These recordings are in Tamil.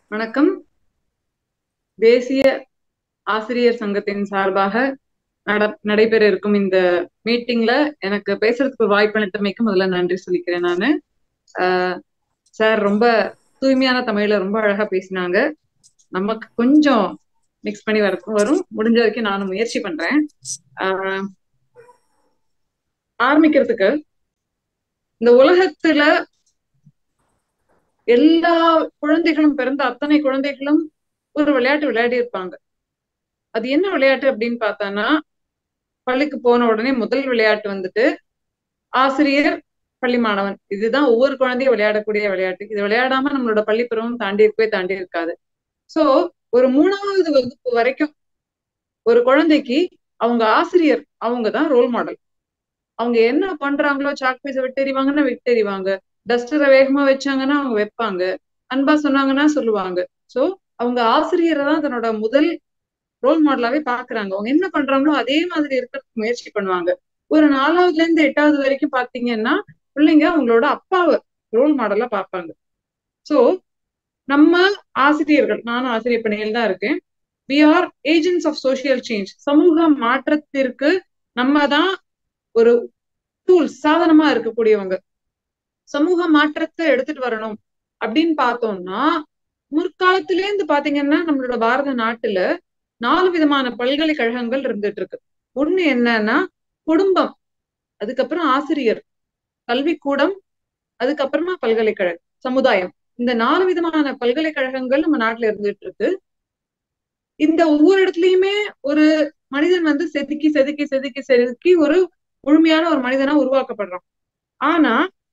வணக்கம் தேசிய ஆசிரியர் சங்கத்தின் சார்பாக நட நடைபெற இருக்கும் இந்த மீட்டிங்ல எனக்கு பேசுறதுக்கு ஒரு வாய்ப்பு அளித்தமைக்கு முதல்ல நன்றி சொல்லிக்கிறேன் நானு சார் ரொம்ப தூய்மையான தமிழ்ல ரொம்ப அழகா பேசினாங்க நமக்கு கொஞ்சம் மிக்ஸ் பண்ணி வர வரும் முடிஞ்ச வரைக்கும் நானும் முயற்சி பண்றேன் ஆஹ் ஆரம்பிக்கிறதுக்கு இந்த உலகத்துல எல்லா குழந்தைகளும் பிறந்த அத்தனை குழந்தைகளும் ஒரு விளையாட்டு விளையாடி இருப்பாங்க அது என்ன விளையாட்டு அப்படின்னு பார்த்தானா பள்ளிக்கு போன உடனே முதல் விளையாட்டு வந்துட்டு ஆசிரியர் பள்ளி மாணவன் இதுதான் ஒவ்வொரு குழந்தையும் விளையாடக்கூடிய விளையாட்டு இது விளையாடாம நம்மளோட பள்ளி பருவம் தாண்டி இருக்கவே தாண்டி இருக்காது சோ ஒரு மூணாவது வகுப்பு வரைக்கும் ஒரு குழந்தைக்கு அவங்க ஆசிரியர் அவங்க தான் ரோல் மாடல் அவங்க என்ன பண்றாங்களோ சாக் பீஸை விட்டெறிவாங்கன்னா விட்டெறிவாங்க டஸ்டரை வேகமா வச்சாங்கன்னா அவங்க வைப்பாங்க அன்பா சொன்னாங்கன்னா சொல்லுவாங்க சோ அவங்க ஆசிரியரை தான் தன்னோட முதல் ரோல் மாடலாவே பாக்குறாங்க அவங்க என்ன பண்றாங்களோ அதே மாதிரி இருக்கிறதுக்கு முயற்சி பண்ணுவாங்க ஒரு நாலாவதுல இருந்து எட்டாவது வரைக்கும் பாத்தீங்கன்னா பிள்ளைங்க அவங்களோட அப்பாவை ரோல் மாடலா பார்ப்பாங்க சோ நம்ம ஆசிரியர்கள் நானும் ஆசிரியர் பணியில் தான் இருக்கேன் we are agents of social change சமூக மாற்றத்திற்கு நம்ம தான் ஒரு டூல்ஸ் சாதனமா இருக்கக்கூடியவங்க சமூக மாற்றத்தை எடுத்துட்டு வரணும் அப்படின்னு பார்த்தோம்னா முற்காலத்திலேருந்து பாத்தீங்கன்னா நம்மளோட பாரத நாட்டுல நாலு விதமான பல்கலைக்கழகங்கள் இருந்துட்டு இருக்கு ஒண்ணு என்னன்னா குடும்பம் அதுக்கப்புறம் ஆசிரியர் கல்விக்கூடம் அதுக்கப்புறமா பல்கலைக்கழகம் சமுதாயம் இந்த நாலு விதமான பல்கலைக்கழகங்கள் நம்ம நாட்டுல இருந்துட்டு இருக்கு இந்த ஒவ்வொரு இடத்துலயுமே ஒரு மனிதன் வந்து செதுக்கி செதுக்கி செதுக்கி செதுக்கி ஒரு முழுமையான ஒரு மனிதனா உருவாக்கப்படுறான் ஆனா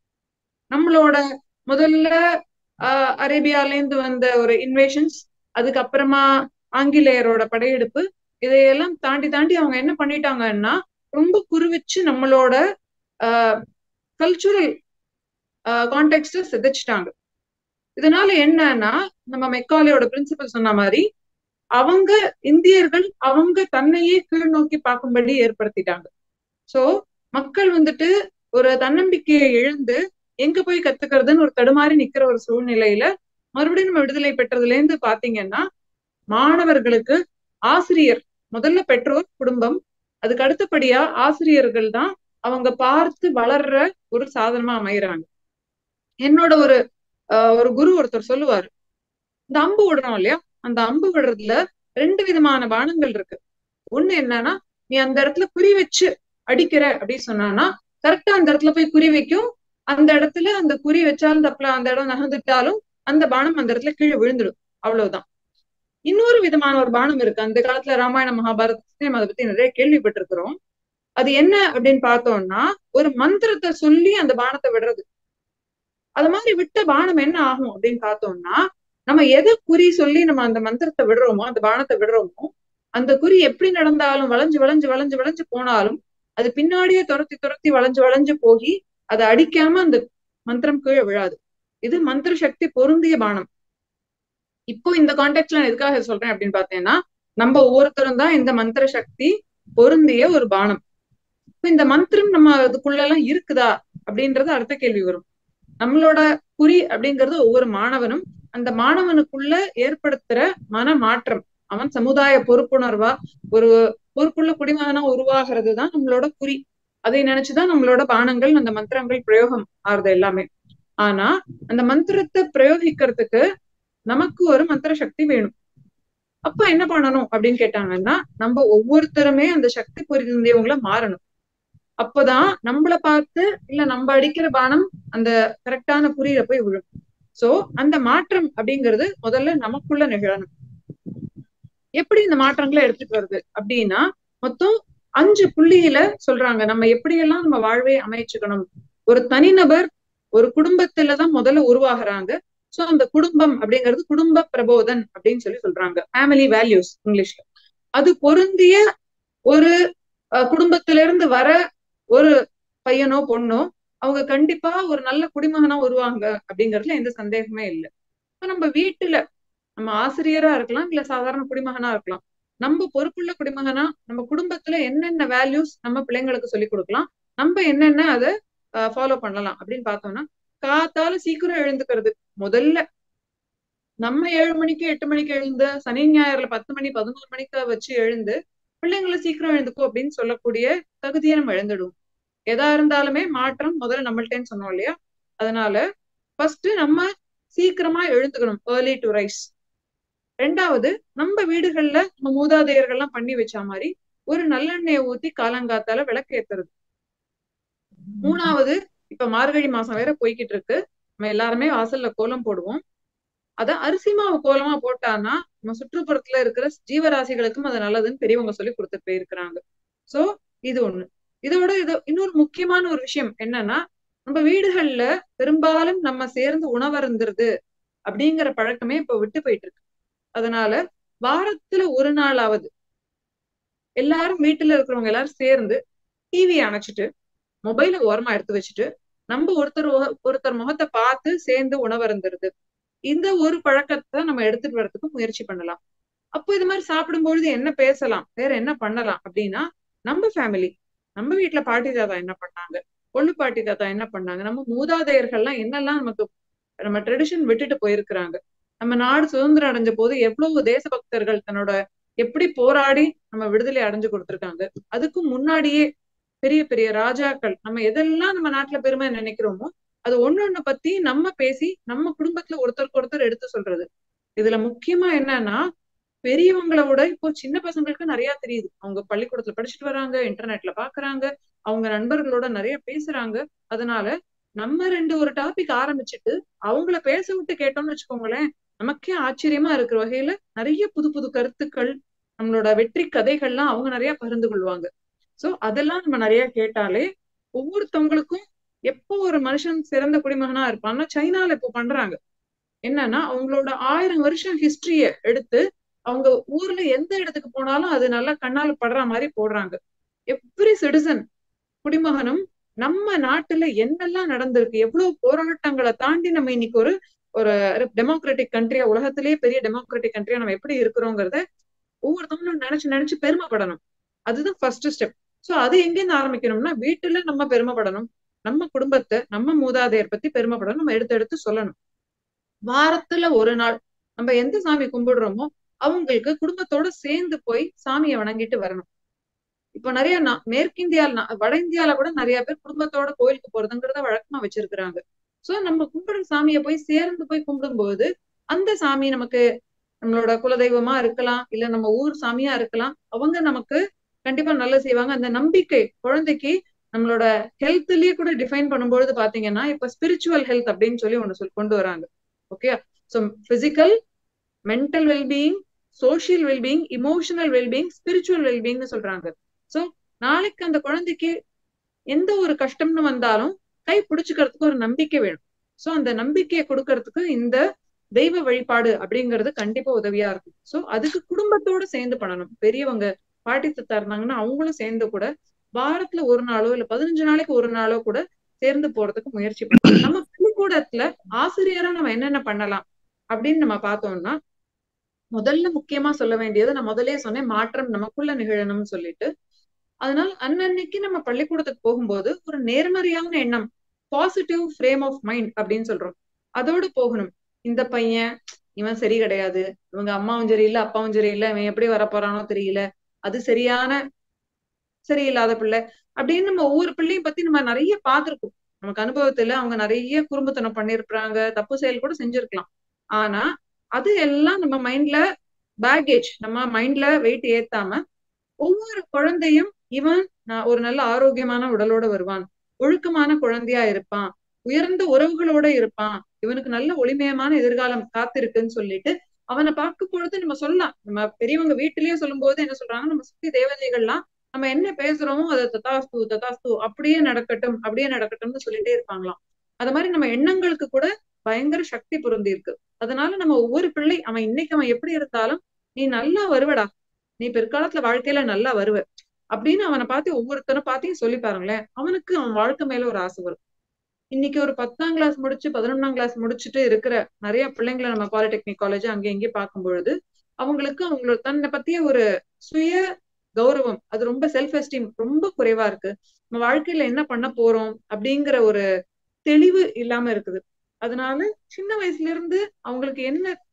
நம்மளோட முதல்ல ஆஹ் அரேபியால இருந்து வந்த ஒரு இன்வேஷன்ஸ் அதுக்கப்புறமா ஆங்கிலேயரோட படையெடுப்பு இதையெல்லாம் தாண்டி தாண்டி அவங்க என்ன பண்ணிட்டாங்கன்னா ரொம்ப குருவிச்சு நம்மளோட ஆஹ் கல்ச்சுரல் கான்டெக்ட சிதைச்சிட்டாங்க இதனால என்னன்னா நம்ம மெக்காலியோட பிரின்சிபல் சொன்ன மாதிரி அவங்க இந்தியர்கள் அவங்க தன்னையே கீழ் நோக்கி பார்க்கும்படி ஏற்படுத்திட்டாங்க சோ மக்கள் வந்துட்டு ஒரு தன்னம்பிக்கையை எழுந்து எங்க போய் கத்துக்கிறதுன்னு ஒரு தடுமாறி நிக்கிற ஒரு சூழ்நிலையில மறுபடியும் நம்ம விடுதலை பெற்றதுல இருந்து பாத்தீங்கன்னா மாணவர்களுக்கு ஆசிரியர் முதல்ல பெற்றோர் குடும்பம் அதுக்கு அடுத்தபடியா ஆசிரியர்கள் தான் அவங்க பார்த்து வளர்ற ஒரு சாதனமா அமைகிறாங்க என்னோட ஒரு ஒரு குரு ஒருத்தர் சொல்லுவாரு இந்த அம்பு விடுறோம் இல்லையா அந்த அம்பு விடுறதுல ரெண்டு விதமான பானங்கள் இருக்கு ஒண்ணு என்னன்னா நீ அந்த இடத்துல குறி வச்சு அடிக்கிற அப்படின்னு சொன்னானா கரெக்டா அந்த இடத்துல போய் குறி வைக்கும் அந்த இடத்துல அந்த குறி வச்சாலும் தப்பல அந்த இடம் நகர்ந்துட்டாலும் அந்த பானம் அந்த இடத்துல கீழே விழுந்துடும் அவ்வளவுதான் இன்னொரு விதமான ஒரு பானம் இருக்கு அந்த காலத்துல ராமாயண மகாபாரதத்தையும் அதை பத்தி நிறைய கேள்விப்பட்டிருக்கிறோம் அது என்ன அப்படின்னு பார்த்தோம்னா ஒரு மந்திரத்தை சொல்லி அந்த பானத்தை விடுறது அது மாதிரி விட்ட பானம் என்ன ஆகும் அப்படின்னு பார்த்தோம்னா நம்ம எதை குறி சொல்லி நம்ம அந்த மந்திரத்தை விடுறோமோ அந்த பானத்தை விடுறோமோ அந்த குறி எப்படி நடந்தாலும் வளைஞ்சு வளைஞ்சு வளைஞ்சு வளைஞ்சு போனாலும் அது பின்னாடியே துரத்தி துரத்தி வளைஞ்சு வளைஞ்சு போகி அதை அடிக்காம அந்த மந்திரம் கீழே விழாது இது மந்திர சக்தி பொருந்திய பானம் இப்போ இந்த கான்டெக்ட்ல நான் எதுக்காக சொல்றேன் அப்படின்னு பார்த்தேன்னா நம்ம ஒவ்வொருத்தரும் தான் இந்த மந்திர சக்தி பொருந்திய ஒரு பானம் இப்போ இந்த மந்திரம் நம்ம அதுக்குள்ள எல்லாம் இருக்குதா அப்படின்றது அடுத்த கேள்வி வரும் நம்மளோட குறி அப்படிங்கிறது ஒவ்வொரு மாணவனும் அந்த மாணவனுக்குள்ள ஏற்படுத்துற மன மாற்றம் அவன் சமுதாய பொறுப்புணர்வா ஒரு பொறுப்புள்ள குடிமகனா உருவாகிறது தான் நம்மளோட குறி அதை நினைச்சுதான் நம்மளோட பானங்கள் அந்த மந்திரங்கள் பிரயோகம் ஆறுது எல்லாமே ஆனா அந்த மந்திரத்தை பிரயோகிக்கிறதுக்கு நமக்கு ஒரு மந்திர சக்தி வேணும் அப்ப என்ன பண்ணணும் அப்படின்னு கேட்டாங்கன்னா நம்ம ஒவ்வொருத்தருமே அந்த சக்தி பொருந்தியவங்கள மாறணும் அப்பதான் நம்மள பார்த்து இல்ல நம்ம அடிக்கிற பானம் அந்த கரெக்டான குறியில போய் விழும் சோ அந்த மாற்றம் அப்படிங்கிறது முதல்ல நமக்குள்ள நிகழணும் எப்படி இந்த மாற்றங்களை எடுத்துட்டு வருது அப்படின்னா மொத்தம் அஞ்சு புள்ளியில சொல்றாங்க நம்ம எப்படியெல்லாம் நம்ம வாழ்வை அமைச்சுக்கணும் ஒரு தனிநபர் ஒரு குடும்பத்துலதான் முதல்ல உருவாகிறாங்க சோ அந்த குடும்பம் அப்படிங்கிறது குடும்ப பிரபோதன் அப்படின்னு சொல்லி சொல்றாங்க ஃபேமிலி வேல்யூஸ் இங்கிலீஷ்ல அது பொருந்திய ஒரு குடும்பத்திலிருந்து வர ஒரு பையனோ பொண்ணோ அவங்க கண்டிப்பா ஒரு நல்ல குடிமகனா வருவாங்க அப்படிங்கறதுல எந்த சந்தேகமே இல்லை இப்ப நம்ம வீட்டுல நம்ம ஆசிரியரா இருக்கலாம் இல்ல சாதாரண குடிமகனா இருக்கலாம் நம்ம பொறுப்புள்ள குடிமகனா நம்ம குடும்பத்துல என்னென்ன வேல்யூஸ் நம்ம பிள்ளைங்களுக்கு சொல்லி கொடுக்கலாம் நம்ம என்னென்ன அதை ஃபாலோ பண்ணலாம் அப்படின்னு பார்த்தோம்னா காத்தால சீக்கிரம் எழுந்துக்கிறது முதல்ல நம்ம ஏழு மணிக்கு எட்டு மணிக்கு எழுந்து சனி ஞாயிறுல பத்து மணி பதினோரு மணிக்கு வச்சு எழுந்து பிள்ளைங்களை சீக்கிரம் எழுந்துக்கோ அப்படின்னு சொல்லக்கூடிய தகுதியை நம்ம எழுந்துடுவோம் எதா இருந்தாலுமே மாற்றம் முதல்ல நம்மள்ட்டேன்னு சொன்னோம் இல்லையா அதனால ஃபர்ஸ்ட் நம்ம சீக்கிரமா எழுந்துக்கணும் ஏர்லி டு ரைஸ் ரெண்டாவது நம்ம வீடுகள்ல நம்ம மூதாதையர்கள்லாம் பண்ணி வச்ச மாதிரி ஒரு நல்லெண்ணெயை ஊத்தி காலங்காத்தால விளக்கு ஏத்துறது மூணாவது இப்ப மார்கழி மாசம் வேற போய்கிட்டு இருக்கு நம்ம எல்லாருமே வாசல்ல கோலம் போடுவோம் அத அரிசி மாவு கோலமா போட்டான்னா நம்ம சுற்றுப்புறத்துல இருக்கிற ஜீவராசிகளுக்கும் அது நல்லதுன்னு பெரியவங்க சொல்லி கொடுத்துட்டு போயிருக்கிறாங்க சோ இது ஒண்ணு இதோட இது இன்னொரு முக்கியமான ஒரு விஷயம் என்னன்னா நம்ம வீடுகள்ல பெரும்பாலும் நம்ம சேர்ந்து உணவருந்துருது அப்படிங்கிற பழக்கமே இப்ப விட்டு போயிட்டு இருக்கு அதனால வாரத்துல ஒரு நாளாவது எல்லாரும் வீட்டுல இருக்கிறவங்க எல்லாரும் சேர்ந்து டிவி அணைச்சிட்டு மொபைல ஓரமா எடுத்து வச்சுட்டு நம்ம ஒருத்தர் ஒருத்தர் முகத்தை பார்த்து சேர்ந்து உணவருந்துருது இந்த ஒரு பழக்கத்தை நம்ம எடுத்துட்டு வர்றதுக்கு முயற்சி பண்ணலாம் அப்போ இது மாதிரி சாப்பிடும்பொழுது என்ன பேசலாம் வேற என்ன பண்ணலாம் அப்படின்னா நம்ம ஃபேமிலி நம்ம வீட்டுல பாட்டி தாத்தா என்ன பண்ணாங்க கொள்ளு பாட்டி தாத்தா என்ன பண்ணாங்க நம்ம மூதாதையர்கள்லாம் என்னெல்லாம் நமக்கு நம்ம ட்ரெடிஷன் விட்டுட்டு போயிருக்கிறாங்க நம்ம நாடு சுதந்திரம் அடைஞ்ச போது எவ்வளவு தேசபக்தர்கள் தன்னோட எப்படி போராடி நம்ம விடுதலை அடைஞ்சு கொடுத்திருக்காங்க அதுக்கும் முன்னாடியே பெரிய பெரிய ராஜாக்கள் நம்ம எதெல்லாம் நம்ம நாட்டுல பெருமை நினைக்கிறோமோ அது ஒண்ணு பத்தி நம்ம பேசி நம்ம குடும்பத்துல ஒருத்தருக்கு ஒருத்தர் எடுத்து சொல்றது இதுல முக்கியமா என்னன்னா பெரியவங்களை விட இப்போ சின்ன பசங்களுக்கு நிறைய தெரியுது அவங்க பள்ளிக்கூடத்துல படிச்சுட்டு வராங்க இன்டர்நெட்ல பாக்குறாங்க அவங்க நண்பர்களோட நிறைய பேசுறாங்க அதனால நம்ம ரெண்டு ஒரு டாபிக் ஆரம்பிச்சுட்டு அவங்கள பேச விட்டு கேட்டோம்னு வச்சுக்கோங்களேன் நமக்கே ஆச்சரியமா இருக்கிற வகையில நிறைய புது புது கருத்துக்கள் நம்மளோட வெற்றி கதைகள்லாம் அவங்க நிறைய பகிர்ந்து கொள்வாங்க சோ அதெல்லாம் நம்ம நிறைய கேட்டாலே ஒவ்வொருத்தவங்களுக்கும் எப்போ ஒரு மனுஷன் சிறந்த குடிமகனா இருப்பான்னா சைனால இப்போ பண்றாங்க என்னன்னா அவங்களோட ஆயிரம் வருஷம் ஹிஸ்டரிய எடுத்து அவங்க ஊர்ல எந்த இடத்துக்கு போனாலும் அது நல்லா கண்ணால படுற மாதிரி போடுறாங்க எவ்ரி சிட்டிசன் குடிமகனும் நம்ம நாட்டுல என்னெல்லாம் நடந்திருக்கு எவ்வளவு போராட்டங்களை தாண்டி நம்ம இன்னைக்கு ஒரு ஒரு டெமோக்ராட்டிக் கண்ட்ரியா உலகத்திலேயே பெரிய டெமோக்ராட்டிக் கண்ட்ரியா நம்ம எப்படி இருக்கிறோங்கிறத ஒவ்வொருத்தவங்களும் நினைச்சு நினைச்சு பெருமைப்படணும் அதுதான் ஃபர்ஸ்ட் ஸ்டெப் சோ அது எங்கேருந்து ஆரம்பிக்கணும்னா வீட்டுல நம்ம பெருமைப்படணும் நம்ம குடும்பத்தை நம்ம மூதாதையர் பத்தி பெருமைப்படணும் நம்ம எடுத்து எடுத்து சொல்லணும் வாரத்துல ஒரு நாள் நம்ம எந்த சாமி கும்பிடுறோமோ அவங்களுக்கு குடும்பத்தோட சேர்ந்து போய் சாமியை வணங்கிட்டு வரணும் இப்போ நிறைய மேற்கிந்தியால வட இந்தியால கூட நிறைய பேர் குடும்பத்தோட கோயிலுக்கு போறதுங்கிறத வழக்கமா வச்சிருக்கிறாங்க சோ நம்ம கும்பிடுற சாமியை போய் சேர்ந்து போய் கும்பிடும்போது அந்த சாமி நமக்கு நம்மளோட குலதெய்வமா இருக்கலாம் இல்ல நம்ம ஊர் சாமியா இருக்கலாம் அவங்க நமக்கு கண்டிப்பா நல்லா செய்வாங்க அந்த நம்பிக்கை குழந்தைக்கு நம்மளோட ஹெல்த்லயே கூட டிஃபைன் பண்ணும்பொழுது பாத்தீங்கன்னா இப்ப ஸ்பிரிச்சுவல் ஹெல்த் அப்படின்னு சொல்லி ஒண்ணு சொல்லி கொண்டு வராங்க okay so physical mental wellbeing social wellbeing emotional wellbeing spiritual வெல்பீயிங்னு சொல்றாங்க ஸோ நாளைக்கு அந்த குழந்தைக்கு எந்த ஒரு கஷ்டம்னு வந்தாலும் கை பிடிச்சுக்கிறதுக்கு ஒரு நம்பிக்கை வேணும் ஸோ அந்த நம்பிக்கையை கொடுக்கறதுக்கு இந்த தெய்வ வழிபாடு அப்படிங்கிறது கண்டிப்பா உதவியா இருக்கும் ஸோ அதுக்கு குடும்பத்தோட சேர்ந்து பண்ணணும் பெரியவங்க பாட்டி தத்தா இருந்தாங்கன்னா அவங்களும் சேர்ந்து கூட வாரத்துல ஒரு நாளோ இல்ல பதினஞ்சு நாளைக்கு ஒரு நாளோ கூட சேர்ந்து போறதுக்கு முயற்சி பண்ணணும் நம்ம பள்ளிக்கூடத்துல ஆசிரியரா நம்ம என்னென்ன பண்ணலாம் அப்படின்னு நம்ம பார்த்தோம்னா முதல்ல முக்கியமா சொல்ல வேண்டியது நான் முதலே சொன்னேன் மாற்றம் நமக்குள்ள நிகழணும்னு சொல்லிட்டு அதனால அன்னன்னைக்கு நம்ம பள்ளிக்கூடத்துக்கு போகும்போது ஒரு நேர்மறையான எண்ணம் பாசிட்டிவ் ஃப்ரேம் ஆஃப் மைண்ட் அப்படின்னு சொல்றோம் அதோடு போகணும் இந்த பையன் இவன் சரி கிடையாது இவங்க அம்மாவும் சரியில்லை அப்பாவும் சரியில்லை இவன் எப்படி வர போறானோ தெரியல அது சரியான சரியில்லாத பிள்ளை அப்படின்னு நம்ம ஒவ்வொரு பிள்ளையும் பத்தி நம்ம நிறைய பார்த்திருக்கோம் நமக்கு அனுபவத்துல அவங்க நிறைய குறும்புத்தனம் பண்ணிருப்பாங்க தப்பு செயல் கூட செஞ்சிருக்கலாம் ஆனா அது எல்லாம் நம்ம மைண்ட்ல பேகேஜ் நம்ம மைண்ட்ல வெயிட் ஏத்தாம ஒவ்வொரு குழந்தையும் இவன் நான் ஒரு நல்ல ஆரோக்கியமான உடலோட வருவான் ஒழுக்கமான குழந்தையா இருப்பான் உயர்ந்த உறவுகளோட இருப்பான் இவனுக்கு நல்ல ஒளிமயமான எதிர்காலம் காத்திருக்குன்னு சொல்லிட்டு அவனை பார்க்கும் பொழுது நம்ம சொல்லலாம் நம்ம பெரியவங்க வீட்டிலேயே சொல்லும் போது என்ன சொல்றாங்க நம்ம சுத்தி தேவதைகள்லாம் நம்ம என்ன பேசுறோமோ அதை ததாஸ்து ததாஸ்து அப்படியே நடக்கட்டும் அப்படியே நடக்கட்டும்னு சொல்லிட்டே இருப்பாங்களாம் அது மாதிரி நம்ம எண்ணங்களுக்கு கூட பயங்கர சக்தி பொருந்தி இருக்கு அதனால நம்ம ஒவ்வொரு பிள்ளை அவன் இன்னைக்கு அவன் எப்படி இருந்தாலும் நீ நல்லா வருவடா நீ பிற்காலத்துல வாழ்க்கையில நல்லா வருவ அப்படின்னு அவனை பார்த்து ஒவ்வொருத்தரும் பார்த்தையும் சொல்லி பாருங்களேன் அவனுக்கு அவன் வாழ்க்கை மேல ஒரு ஆசை வரும் இன்னைக்கு ஒரு பத்தாம் கிளாஸ் முடிச்சு பதினொன்னாம் கிளாஸ் முடிச்சுட்டு இருக்கிற நிறைய பிள்ளைங்களை நம்ம பாலிடெக்னிக் காலேஜ் அங்கே இங்கே பார்க்கும் பொழுது அவங்களுக்கு அவங்களோட தன்னை பத்திய ஒரு சுய கௌரவம் அது ரொம்ப செல்ஃப் எஸ்டீம் ரொம்ப குறைவா இருக்கு நம்ம வாழ்க்கையில என்ன பண்ண போறோம் அப்படிங்கிற ஒரு தெளிவு இல்லாம இருக்குது அதனால சின்ன வயசுல இருந்து அவங்களுக்கு என்ன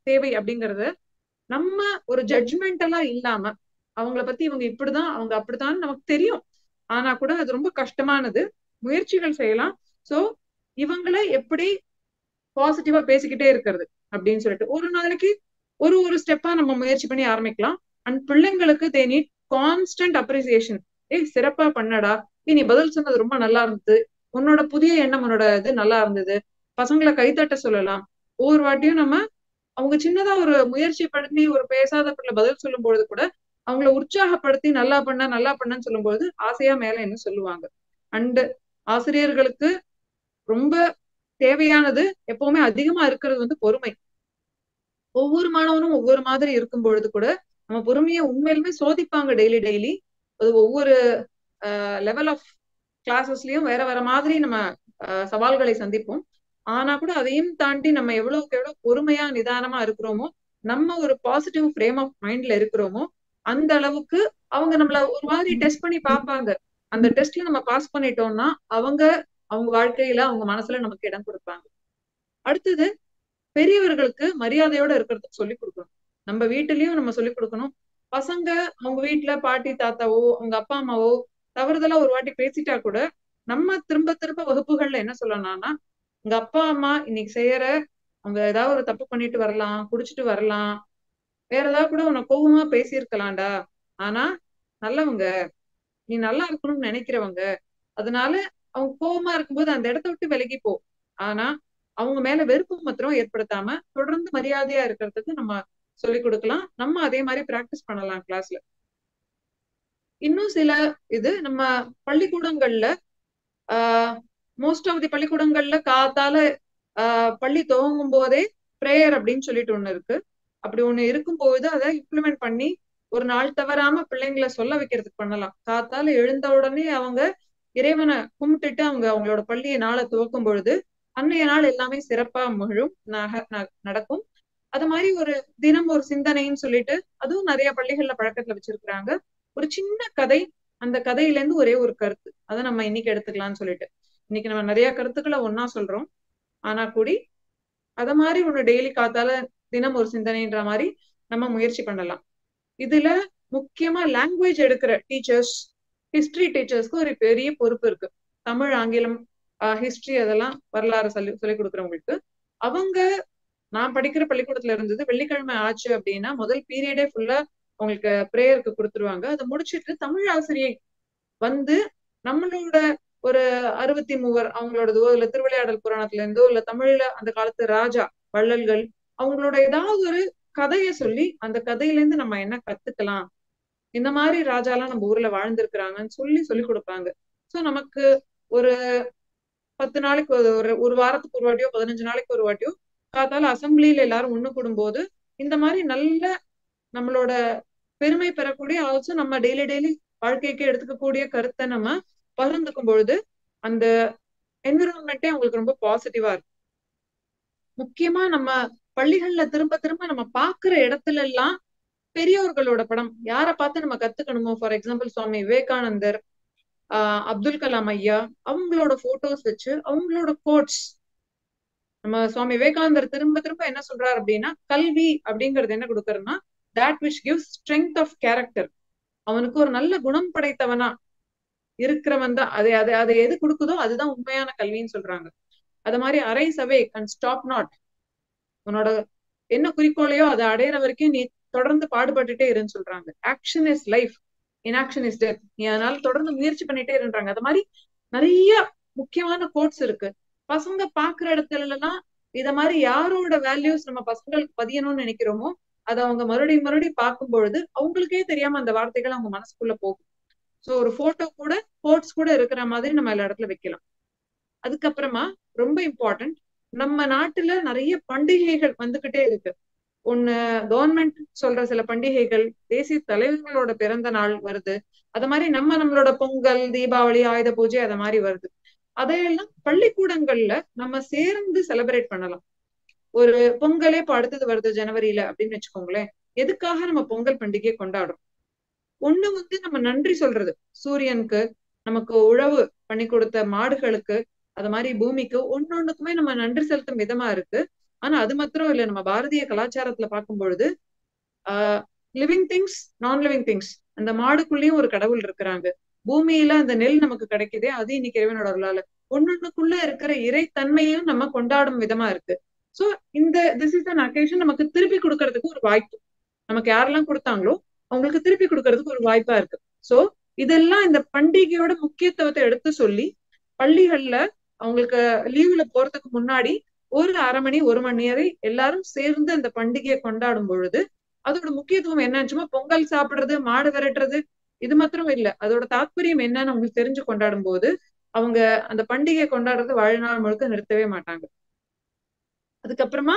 தேவை அப்படிங்கறத நம்ம ஒரு ஜட்ஜ்மெண்டலா இல்லாம அவங்கள பத்தி இவங்க இப்படிதான் அவங்க அப்படித்தான் நமக்கு தெரியும் ஆனா கூட அது ரொம்ப கஷ்டமானது முயற்சிகள் செய்யலாம் சோ இவங்கள எப்படி பாசிட்டிவா பேசிக்கிட்டே இருக்கிறது அப்படின்னு சொல்லிட்டு ஒரு நாளைக்கு ஒரு ஒரு ஸ்டெப்பா நம்ம முயற்சி பண்ணி ஆரம்பிக்கலாம் அண்ட் பிள்ளைங்களுக்கு தே நீட் கான்ஸ்டன்ட் அப்ரிசியேஷன் ஏய் சிறப்பா பண்ணடா ஏய், நீ பதில் சொன்னது ரொம்ப நல்லா இருந்தது உன்னோட புதிய எண்ணம் உன்னோட இது நல்லா இருந்தது பசங்களை கைத்தட்ட சொல்லலாம் ஒவ்வொரு வாட்டியும் நம்ம அவங்க சின்னதா ஒரு முயற்சி பண்ணி ஒரு பேசாத பிள்ளை பதில் சொல்லும் பொழுது கூட அவங்கள உற்சாகப்படுத்தி நல்லா பண்ண நல்லா பண்ணன்னு சொல்லும்போது ஆசையா மேல என்ன சொல்லுவாங்க அண்ட் ஆசிரியர்களுக்கு ரொம்ப தேவையானது எப்பவுமே அதிகமா இருக்கிறது வந்து பொறுமை ஒவ்வொரு மாணவனும் ஒவ்வொரு மாதிரி இருக்கும் பொழுது கூட நம்ம பொறுமையை உண்மையிலுமே சோதிப்பாங்க டெய்லி டெய்லி அது ஒவ்வொரு லெவல் ஆஃப் கிளாஸஸ்லயும் வேற வேற மாதிரி நம்ம அஹ், சவால்களை சந்திப்போம் ஆனா கூட அதையும் தாண்டி நம்ம எவ்வளவுக்கு எவ்வளவு பொறுமையா நிதானமா இருக்கிறோமோ நம்ம ஒரு பாசிட்டிவ் ஃப்ரேம் ஆஃப் மைண்ட்ல இருக்கிறோமோ அந்த அளவுக்கு அவங்க நம்மள ஒரு மாதிரி டெஸ்ட் பண்ணி பார்ப்பாங்க அந்த டெஸ்ட்ல நம்ம பாஸ் பண்ணிட்டோம்னா அவங்க அவங்க வாழ்க்கையில அவங்க மனசுல நமக்கு இடம் கொடுப்பாங்க அடுத்தது பெரியவர்களுக்கு மரியாதையோட இருக்கிறதுக்கு சொல்லி கொடுக்கணும் நம்ம வீட்டுலயும் நம்ம சொல்லி கொடுக்கணும் பசங்க அவங்க வீட்டுல பாட்டி தாத்தாவோ அவங்க அப்பா அம்மாவோ தவறுதலா ஒரு வாட்டி பேசிட்டா கூட நம்ம திரும்ப திரும்ப வகுப்புகள்ல என்ன சொல்லணும்னா உங்க அப்பா அம்மா இன்னைக்கு செய்யற அவங்க ஏதாவது ஒரு தப்பு பண்ணிட்டு வரலாம் குடிச்சிட்டு வரலாம் வேற ஏதாவது கூட உன்னை கோபமா பேசியிருக்கலாம்டா ஆனா நல்லவங்க நீ நல்லா இருக்கணும்னு நினைக்கிறவங்க அதனால அவங்க கோபமா இருக்கும்போது அந்த இடத்த விட்டு விலகி போ ஆனா அவங்க மேல வெறுப்பு மாத்திரம் ஏற்படுத்தாம தொடர்ந்து மரியாதையா இருக்கிறதுக்கு நம்ம சொல்லிக் கொடுக்கலாம் நம்ம அதே மாதிரி பிராக்டிஸ் பண்ணலாம் கிளாஸ்ல இன்னும் சில இது நம்ம பள்ளிக்கூடங்கள்ல ஆஹ் மோஸ்ட் ஆஃப் தி பள்ளிக்கூடங்கள்ல காத்தால ஆஹ் பள்ளி துவங்கும் போதே ப்ரேயர் அப்படின்னு சொல்லிட்டு ஒண்ணு இருக்கு அப்படி ஒண்ணு இருக்கும்போது அதை இம்ப்ளிமெண்ட் பண்ணி ஒரு நாள் தவறாம பிள்ளைங்களை சொல்ல வைக்கிறதுக்கு பண்ணலாம் காத்தால எழுந்த உடனே அவங்க இறைவனை கும்பிட்டுட்டு அவங்க அவங்களோட பள்ளியை நாளை துவக்கும் பொழுது அன்னைய நாள் எல்லாமே சிறப்பா மகிழும் நக- ந- நடக்கும் அது மாதிரி ஒரு தினம் ஒரு சிந்தனைன்னு சொல்லிட்டு அதுவும் நிறைய பள்ளிகள்ல பழக்கத்துல வச்சிருக்கிறாங்க ஒரு சின்ன கதை அந்த கதையில இருந்து ஒரே ஒரு கருத்து அதை நம்ம இன்னைக்கு எடுத்துக்கலாம்னு சொல்லிட்டு இன்னைக்கு நம்ம நிறைய கருத்துக்களை ஒண்ணா சொல்றோம் ஆனா கூடி அத மாதிரி ஒண்ணு டெய்லி காத்தால தினம் ஒரு சிந்தனைன்ற மாதிரி நம்ம முயற்சி பண்ணலாம் இதுல முக்கியமா லாங்குவேஜ் எடுக்கிற டீச்சர்ஸ் ஹிஸ்டரி டீச்சர்ஸ்க்கு ஒரு பெரிய பொறுப்பு இருக்கு தமிழ் ஆங்கிலம் ஹிஸ்டரி அதெல்லாம் வரலாறு சொல்லி சொல்லி கொடுக்குறவங்களுக்கு அவங்க நான் படிக்கிற பள்ளிக்கூடத்துல இருந்தது வெள்ளிக்கிழமை ஆச்சு அப்படின்னா முதல் பீரியடே ஃபுல்லா உங்களுக்கு ப்ரேயருக்கு கொடுத்துருவாங்க அதை முடிச்சிட்டு தமிழ் ஆசிரியை வந்து நம்மளோட ஒரு அறுபத்தி மூவர் அவங்களோடதோ இல்ல திருவிளையாடல் புராணத்துல இருந்தோ இல்ல தமிழ்ல அந்த காலத்து ராஜா வள்ளல்கள் அவங்களோட ஏதாவது ஒரு கதையை சொல்லி அந்த கதையில இருந்து நம்ம என்ன கத்துக்கலாம் இந்த மாதிரி ராஜாலாம் நம்ம ஊர்ல வாழ்ந்திருக்கிறாங்கன்னு சொல்லி சொல்லி கொடுப்பாங்க சோ நமக்கு ஒரு பத்து நாளைக்கு ஒரு ஒரு- ஒரு வாரத்துக்கு ஒரு வாட்டியோ பதினஞ்சு நாளைக்கு ஒரு வாட்டியோ காத்தால அசம்பிளியில எல்லாரும் ஒண்ணு கூடும்போது இந்த மாதிரி நல்ல நம்மளோட பெருமை பெறக்கூடிய ஆல்சோ நம்ம டெய்லி டெய்லி வாழ்க்கைக்கு எடுத்துக்கக்கூடிய கருத்தை நம்ம பகிர்ந்துக்கும் பொழுது அந்த என்விரான்மெண்ட்டே அவங்களுக்கு ரொம்ப பாசிட்டிவா இருக்கும் முக்கியமா நம்ம பள்ளிகள்ல திரும்ப திரும்ப நம்ம பாக்குற இடத்துல எல்லாம் பெரியோர்களோட படம் யாரை பார்த்து நம்ம கத்துக்கணுமோ ஃபார் எக்ஸாம்பிள் சுவாமி விவேகானந்தர் ஆஹ் அப்துல் கலாம் ஐயா அவங்களோட போட்டோஸ் வச்சு அவங்களோட கோட்ஸ் நம்ம சுவாமி விவேகானந்தர் திரும்ப திரும்ப என்ன சொல்றாரு அப்படின்னா கல்வி அப்படிங்கிறது என்ன கொடுக்கறதுன்னா that which gives strength of character அவனுக்கு ஒரு நல்ல குணம் படைத்தவனா இருக்கிறவன் தான் அதை அதை அதை எது கொடுக்குதோ அதுதான் உண்மையான கல்வின்னு சொல்றாங்க அது மாதிரி அரை சவே அண்ட் ஸ்டாப் நாட் உன்னோட என்ன குறிக்கோளையோ அதை அடையிற வரைக்கும் நீ தொடர்ந்து பாடுபட்டுட்டே இருன்னு சொல்றாங்க action is life inaction is death நீ அதனால தொடர்ந்து முயற்சி பண்ணிட்டே இருன்றாங்க அது மாதிரி நிறைய முக்கியமான கோட்ஸ் இருக்கு பசங்க பாக்குற இடத்துல எல்லாம் இத மாதிரி யாரோட வேல்யூஸ் நம்ம பசங்களுக்கு பதியணும்னு நினைக்கிறோமோ அதை அவங்க மறுபடியும் மறுபடியும் பார்க்கும் பொழுது அவங்களுக்கே தெரியாம அந்த வார்த்தைகள் அவங்க மனசுக்குள்ள போகும் சோ ஒரு போட்டோ கூட கோட்ஸ் கூட இருக்கிற மாதிரி நம்ம எல்லா இடத்துல வைக்கலாம் அதுக்கப்புறமா ரொம்ப இம்பார்ட்டன்ட் நம்ம நாட்டுல நிறைய பண்டிகைகள் வந்துகிட்டே இருக்கு ஒண்ணு கவர்மெண்ட் சொல்ற சில பண்டிகைகள் தேசிய தலைவர்களோட பிறந்த நாள் வருது அது மாதிரி நம்ம நம்மளோட பொங்கல் தீபாவளி ஆயுத பூஜை அத மாதிரி வருது அதையெல்லாம் பள்ளிக்கூடங்கள்ல நம்ம சேர்ந்து செலிப்ரேட் பண்ணலாம் ஒரு பொங்கலே இப்ப அடுத்தது வருது ஜனவரியில அப்படின்னு வச்சுக்கோங்களேன் எதுக்காக நம்ம பொங்கல் பண்டிகையை கொண்டாடுறோம் ஒண்ணு வந்து நம்ம நன்றி சொல்றது சூரியனுக்கு நமக்கு உழவு பண்ணி கொடுத்த மாடுகளுக்கு அது மாதிரி பூமிக்கு ஒன்னொன்னுக்குமே நம்ம நன்றி செலுத்தும் விதமா இருக்கு ஆனா அது மாத்திரம் இல்ல நம்ம பாரதிய கலாச்சாரத்துல பார்க்கும் பொழுது ஆஹ் living things non living things அந்த மாடுக்குள்ளேயும் ஒரு கடவுள் இருக்கிறாங்க பூமியில அந்த நெல் நமக்கு கிடைக்குதே அது இன்னைக்கு இறைவனோட அருளால ஒன்னொன்னுக்குள்ள இருக்கிற இறைத்தன்மையும் நம்ம கொண்டாடும் விதமா இருக்கு சோ இந்த திஸ் இஸ் அன் அக்கேஷன் நமக்கு திருப்பி கொடுக்கறதுக்கு ஒரு வாய்ப்பு நமக்கு யாரெல்லாம் கொடுத்தாங்களோ அவங்களுக்கு திருப்பி கொடுக்கறதுக்கு ஒரு வாய்ப்பா இருக்கு சோ இதெல்லாம் இந்த பண்டிகையோட முக்கியத்துவத்தை எடுத்து சொல்லி பள்ளிகள்ல அவங்களுக்கு லீவுல போறதுக்கு முன்னாடி ஒரு அரை மணி ஒரு மணி நேரம் எல்லாரும் சேர்ந்து அந்த பண்டிகையை கொண்டாடும் பொழுது அதோட முக்கியத்துவம் என்னச்சுமா பொங்கல் சாப்பிடுறது மாடு விரட்டுறது இது மாத்திரம் இல்ல அதோட தாற்பயம் என்னன்னு அவங்களுக்கு தெரிஞ்சு கொண்டாடும் போது அவங்க அந்த பண்டிகை கொண்டாடுறது வாழ்நாள் முழுக்க நிறுத்தவே மாட்டாங்க அதுக்கப்புறமா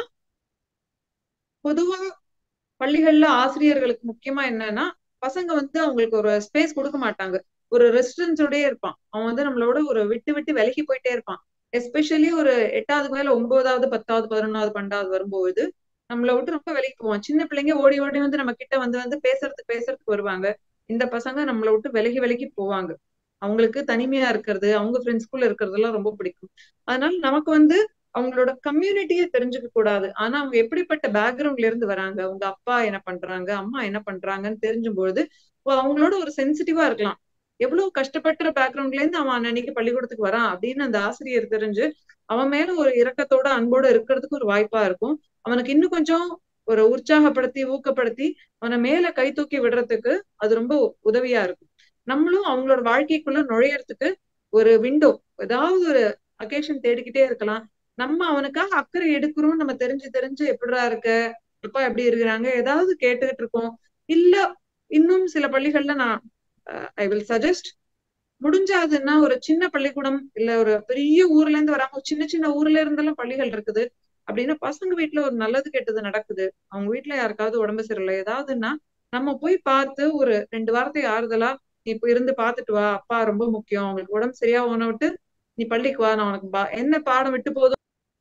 பொதுவா பள்ளிகள்ல ஆசிரியர்களுக்கு முக்கியமா என்னன்னா பசங்க வந்து அவங்களுக்கு ஒரு ஸ்பேஸ் கொடுக்க மாட்டாங்க ஒரு ரெஸ்டன்ஸோடயே இருப்பான் அவன் வந்து நம்மளோட ஒரு விட்டு விட்டு விலகி போயிட்டே இருப்பான் எஸ்பெஷலி ஒரு எட்டாவது மேல ஒன்பதாவது பத்தாவது பதினொன்னாவது பன்னெண்டாவது வரும்போது நம்மளை விட்டு ரொம்ப விலகி போவான் சின்ன பிள்ளைங்க ஓடி ஓடி வந்து நம்ம கிட்ட வந்து வந்து பேசுறதுக்கு பேசுறதுக்கு வருவாங்க இந்த பசங்க நம்மளை விட்டு விலகி விலகி போவாங்க அவங்களுக்கு தனிமையா இருக்கிறது அவங்க ஃப்ரெண்ட்ஸ்குள்ள இருக்கிறது எல்லாம் ரொம்ப பிடிக்கும் அதனால நமக்கு வந்து அவங்களோட கம்யூனிட்டியை தெரிஞ்சுக்க கூடாது ஆனா அவங்க எப்படிப்பட்ட பேக்ரவுண்ட்ல இருந்து வராங்க அவங்க அப்பா என்ன பண்றாங்க அம்மா என்ன பண்றாங்கன்னு தெரிஞ்சும் பொழுது அவங்களோட ஒரு சென்சிட்டிவா இருக்கலாம் எவ்வளவு கஷ்டப்பட்ட பேக்ரவுண்ட்ல இருந்து அவன் அன்னைக்கு பள்ளிக்கூடத்துக்கு வரான் அப்படின்னு அந்த ஆசிரியர் தெரிஞ்சு அவன் மேல ஒரு இரக்கத்தோட அன்போட இருக்கிறதுக்கு ஒரு வாய்ப்பா இருக்கும் அவனுக்கு இன்னும் கொஞ்சம் ஒரு உற்சாகப்படுத்தி ஊக்கப்படுத்தி அவனை மேல கை தூக்கி விடுறதுக்கு அது ரொம்ப உதவியா இருக்கும் நம்மளும் அவங்களோட வாழ்க்கைக்குள்ள நுழையறதுக்கு ஒரு விண்டோ ஏதாவது ஒரு அக்கேஷன் தேடிக்கிட்டே இருக்கலாம் நம்ம அவனுக்காக அக்கறை எடுக்கிறோம் நம்ம தெரிஞ்சு தெரிஞ்சு எப்படிடா இருக்க அப்பா எப்படி இருக்கிறாங்க ஏதாவது கேட்டுக்கிட்டு இருக்கோம் இல்ல இன்னும் சில பள்ளிகள்ல நான் ஐ வில் சஜஸ்ட் முடிஞ்சாதுன்னா ஒரு சின்ன பள்ளிக்கூடம் இல்ல ஒரு பெரிய ஊர்ல இருந்து வராம சின்ன சின்ன ஊர்ல இருந்தெல்லாம் பள்ளிகள் இருக்குது அப்படின்னா பசங்க வீட்டுல ஒரு நல்லது கெட்டது நடக்குது அவங்க வீட்டுல யாருக்காவது உடம்பு சரியில்லை ஏதாவதுன்னா நம்ம போய் பார்த்து ஒரு ரெண்டு வாரத்தை ஆறுதலா நீ இப்ப இருந்து பாத்துட்டு வா அப்பா ரொம்ப முக்கியம் அவங்களுக்கு உடம்பு சரியா உன விட்டு நீ பள்ளிக்கு வா நான் உனக்கு என்ன பாடம் விட்டு போதும்